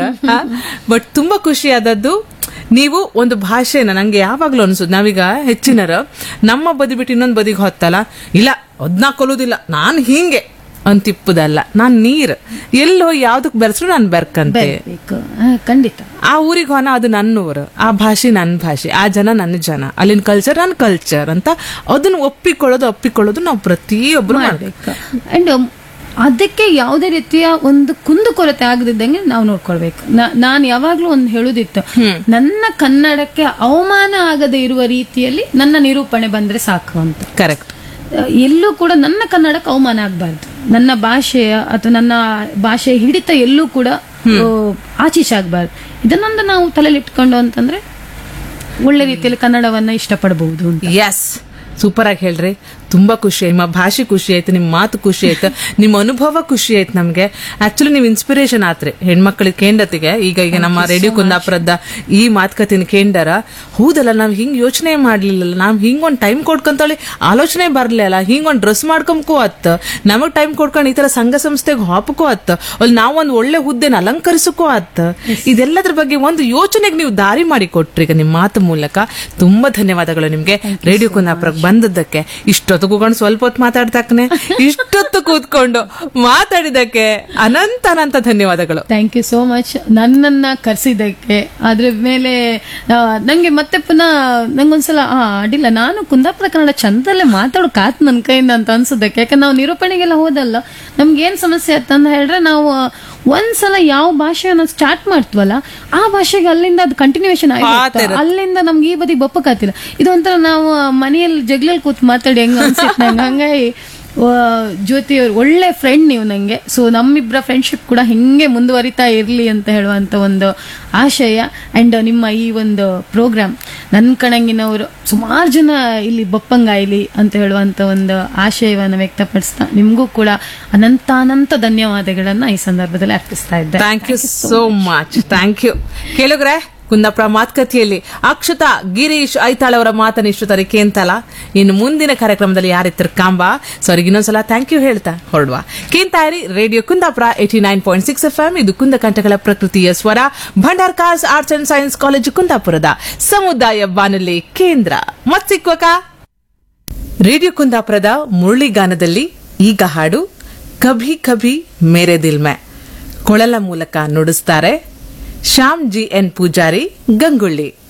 ಬಟ್ ತುಂಬಾ ಖುಷಿ ಆದದ್ದು ನೀವು ಒಂದು ಭಾಷೆನ ನಂಗೆ ಯಾವಾಗ್ಲೂ ಅನ್ಸುದು ನಾವೀಗ ಹೆಚ್ಚಿನರ ನಮ್ಮ ಬದಿ ಬಿಟ್ಟು ಇನ್ನೊಂದು ಬದಿಗೆ ಹೊತ್ತಲ್ಲ ಇಲ್ಲ ಅದ್ನ ಕೊಲ್ಲುದಿಲ್ಲ ನಾನ್ ಹಿಂಗೆ ಅಂತಿಪ್ಪುದಲ್ಲ ನಾನ್ ನೀರ್ ಎಲ್ಲೋ ಯಾವ್ದಕ್ ಬೆರೆಸ್ರು ನಾನ್ ಬೆರ್ಕಂತೆ ಬೇಕು ಆ, ಖಂಡಿತ ಆ ಊರಿಗೆ ಹೋನ ಅದು ನನ್ನ ಊರು ಆ ಭಾಷೆ ನನ್ನ ಭಾಷೆ ಆ ಜನ ನನ್ನ ಜನ ಅಲ್ಲಿನ ಕಲ್ಚರ್ ನನ್ನ ಕಲ್ಚರ್ ಅಂತ ಅದನ್ನ ಒಪ್ಪಿಕೊಳ್ಳೋದು ಒಪ್ಪಿಕೊಳ್ಳೋದು ನಾವು ಪ್ರತಿಯೊಬ್ರು ಮಾಡ್ಬೇಕು ಮಾಡ್ಬೇಕು ಅಂಡ್ ಅದಕ್ಕೆ ಯಾವುದೇ ರೀತಿಯ ಒಂದು ಕುಂದುಕೊರತೆ ಆಗದಿದ್ದಂಗೆ ನಾವು ನೋಡ್ಕೊಳ್ಬೇಕು ನಾನು ಯಾವಾಗ್ಲೂ ಒಂದು ಹೇಳುದಿತ್ತು ನನ್ನ ಕನ್ನಡಕ್ಕೆ ಅವಮಾನ ಆಗದೆ ಇರುವ ರೀತಿಯಲ್ಲಿ ನನ್ನ ನಿರೂಪಣೆ ಬಂದ್ರೆ ಸಾಕು ಅಂತ ಕರೆಕ್ಟ್ ಅಹ್, ಎಲ್ಲೂ ಕೂಡ ನನ್ನ ಕನ್ನಡಕ್ಕೆ ಅವಮಾನ ಆಗಬಾರ್ದು ನನ್ನ ಭಾಷೆಯ ಅಥವಾ ನನ್ನ ಭಾಷೆ ಹಿಡಿತ ಎಲ್ಲೂ ಕೂಡ ಆಚೀಚೆ ಆಗಬಾರ್ದು ಇದನ್ನೊಂದು ನಾವು ತಲೆಯಲ್ಲಿ ಇಟ್ಕೊಂಡು ಅಂತಂದ್ರೆ ಒಳ್ಳೆ ರೀತಿಯಲ್ಲಿ ಕನ್ನಡವನ್ನ ಇಷ್ಟಪಡಬಹುದು ಅಂತ ಎಸ್ ಸೂಪರ್ ಆಗಿ ಹೇಳ್ರಿ ತುಂಬಾ ಖುಷಿ ಆಯ್ತು ನಿಮ್ಮ ಭಾಷೆ ಖುಷಿ ಆಯ್ತು ನಿಮ್ಮ ಮಾತು ಖುಷಿ ಆಯ್ತು ನಿಮ್ಮ ಅನುಭವ ಖುಷಿ ಆಯ್ತು ನಮ್ಗೆ ಆಕ್ಚುಲಿ ನೀವು ಇನ್ಸ್ಪಿರೇಷನ್ ಆತ್ರಿ ಹೆಣ್ಮಕ್ಳಿಗೆ ಕೇಂದ್ರತೆಗೆ ಈಗ ಈಗ ನಮ್ಮ ರೇಡಿಯೋ ಕುಂದಾಪುರದ ಈ ಮಾತುಕತೆನ ಕೇಂದ್ರ ಹೌದಲ್ಲ ನಾವ್ ಹಿಂಗ್ ಯೋಚನೆ ಮಾಡ್ಲಿಲ್ಲ ನಾವ್ ಹಿಂಗ್ ಒಂದ್ ಟೈಮ್ ಕೊಡ್ಕೊಂತಳಿ ಆಲೋಚನೆ ಬರ್ಲಿಲ್ಲ ಹಿಂಗ್ ಒಂದ್ ಡ್ರೆಸ್ ಮಾಡ್ಕೊಂಬಕೂ ಅತ್ತ ನಮಗ್ ಟೈಮ್ ಕೊಡ್ಕೊಂಡು ಈ ತರ ಸಂಘ ಸಂಸ್ಥೆಗೆ ಹಾಪಕೂ ಅತ್ತ ಅಲ್ಲಿ ನಾವೊಂದ್ ಒಳ್ಳೆ ಹುದ್ದೆನ ಅಲಂಕರಿಸಕ್ಕೂ ಅತ್ತ ಇದೆಲ್ಲದ್ರ ಬಗ್ಗೆ ಒಂದು ಯೋಚನೆಗೆ ನೀವು ದಾರಿ ಮಾಡಿ ಕೊಟ್ರಿ ಈಗ ನಿಮ್ಮ ಮಾತು ಮೂಲಕ ತುಂಬಾ ಧನ್ಯವಾದಗಳು ನಿಮ್ಗೆ ರೇಡಿಯೋ ಕುಂದಾಪುರಕ್ಕೆ ಬಂದದ್ದಕ್ಕೆ ಇಷ್ಟೊತ್ತು ಕೂತ್ಕೊಂಡು ಸ್ವಲ್ಪ ಹೊತ್ತು ಮಾತಾಡ್ತಾಕನೆ ಇಷ್ಟೊತ್ತು ಕೂತ್ಕೊಂಡು ಮಾತಾಡಿದಕ್ಕೆ ಅನಂತ ಅನಂತ ಧನ್ಯವಾದಗಳು ಥ್ಯಾಂಕ್ ಯು ಸೋ ಮಚ್ ನನ್ನನ್ನ ಕರೆಸಿದ್ದಕ್ಕೆ ಅದ್ರ ಮೇಲೆ ಆ, ನಂಗೆ ಮತ್ತೆ ಪುನಃ ನಂಗೊಂದ್ಸಲ ಆ ಅಡ್ಡಿಲ್ಲ ನಾನು ಕುಂದಾಪುರ ಕನ್ನಡ ಚಂದಲ್ಲೇ ಮಾತಾಡೋಕ್ ಆತ್ ನನ್ನ ಕೈಯಿಂದ ಅಂತ ಅನ್ಸದಕ್ಕೆ ಯಾಕಂದ್ರೆ ನಾವು ನಿರೂಪಣೆಗೆಲ್ಲ ಹೋದಲ್ಲ ನಮ್ಗೆ ಏನ್ ಸಮಸ್ಯೆ ಆತಂತ ಹೇಳಿದ್ರೆ ನಾವು ಒಂದ್ಸಲ ಯಾವ ಭಾಷೆಯನ್ನ ಸ್ಟಾರ್ಟ್ ಮಾಡ್ತೀವಲ್ಲ ಆ ಭಾಷೆಗೆ ಅಲ್ಲಿಂದ ಅದು ಕಂಟಿನ್ಯೂಷನ್ ಆಗಿ ಅಲ್ಲಿಂದ ನಮ್ಗೆ ಈ ಬದಿ ಬಪ್ಪಕ್ಕಾತಿಲ್ಲ ಇದು ಒಂಥರ ನಾವು ಮನೆಯಲ್ಲಿ ಜಗ್ಲಲ್ಲಿ ಕೂತ್ ಮಾತಾಡಿ ಹೆಂಗ ಅನ್ಸಿತ್ತು ನಂಗೆ ಹಂಗಾಗಿ ಆ, ಜ್ಯೋತಿ ಅವ್ರು ಒಳ್ಳೆ ಫ್ರೆಂಡ್ ನೀವು ನಂಗೆ ಸೊ ನಮ್ಮಿಬ್ಬರ ಫ್ರೆಂಡ್ಶಿಪ್ ಕೂಡ ಹಿಂಗೆ ಮುಂದುವರಿತಾ ಇರಲಿ ಅಂತ ಹೇಳುವಂತ ಒಂದು ಆಶಯ ಅಂಡ್ ನಿಮ್ಮ ಈ ಒಂದು ಪ್ರೋಗ್ರಾಮ್ ನನ್ನ ಕಣಂಗಿನವರು ಸುಮಾರು ಜನ ಇಲ್ಲಿ ಬಪ್ಪಂಗಾಯ್ಲಿ ಅಂತ ಹೇಳುವಂತ ಒಂದು ಆಶಯವನ್ನು ವ್ಯಕ್ತಪಡಿಸ್ತಾ ನಿಮಗೂ ಕೂಡ ಅನಂತ ಅನಂತ ಧನ್ಯವಾದಗಳನ್ನ ಈ ಸಂದರ್ಭದಲ್ಲಿ ಅರ್ಪಿಸ್ತಾ ಇದ್ದೆ thank you so much thank you ಕೇಳುಗ್ರೆ ಕುಂದಾಪುರ ಮಾತುಕತೆಯಲ್ಲಿ ಅಕ್ಷತಾ ಗಿರೀಶ್ ಐತಾಳ್ ಅವರ ಮಾತನ್ನ ಇಷ್ಟು ತರೀಕೆ ಅಂತಲ್ಲ ಇನ್ನು ಮುಂದಿನ ಕಾರ್ಯಕ್ರಮದಲ್ಲಿ ಯಾರಿತ್ತರ ಕಾಂಬ ಸೊ ಅವ್ರಿಗೆ ಇನ್ನೊಂದ್ಸಲ ಥ್ಯಾಂಕ್ ಯು ಹೇಳ್ತಾ ಹೊರಡುವ ಕೇಂತಾಯಿರಿ radio Kundapura eighty nine point six F M ಇದು ಕುಂದಕಂಠಗಳ ಪ್ರಕೃತಿಯ ಸ್ವರ Bhandarkars arts and science college ಕುಂದಾಪುರದ ಸಮುದಾಯ ಬಾನುಲಿ ಕೇಂದ್ರ ಮತ್ ಸಿಕ್ವಕ ರೇಡಿಯೋ ಕುಂದಾಪುರದ ಮುರಳಿಗಾನದಲ್ಲಿ ಈಗ ಹಾಡು ಕಭಿ ಕಭಿ ಮೇರೆ ದಿಲ್ ಮೇ ಕೊಳಲ ಮೂಲಕ ನುಡಿಸ್ತಾರೆ ಶ್ಯಾಮ್ ಜಿ ಎನ್ ಪೂಜಾರಿ ಗಂಗುಳ್ಳಿ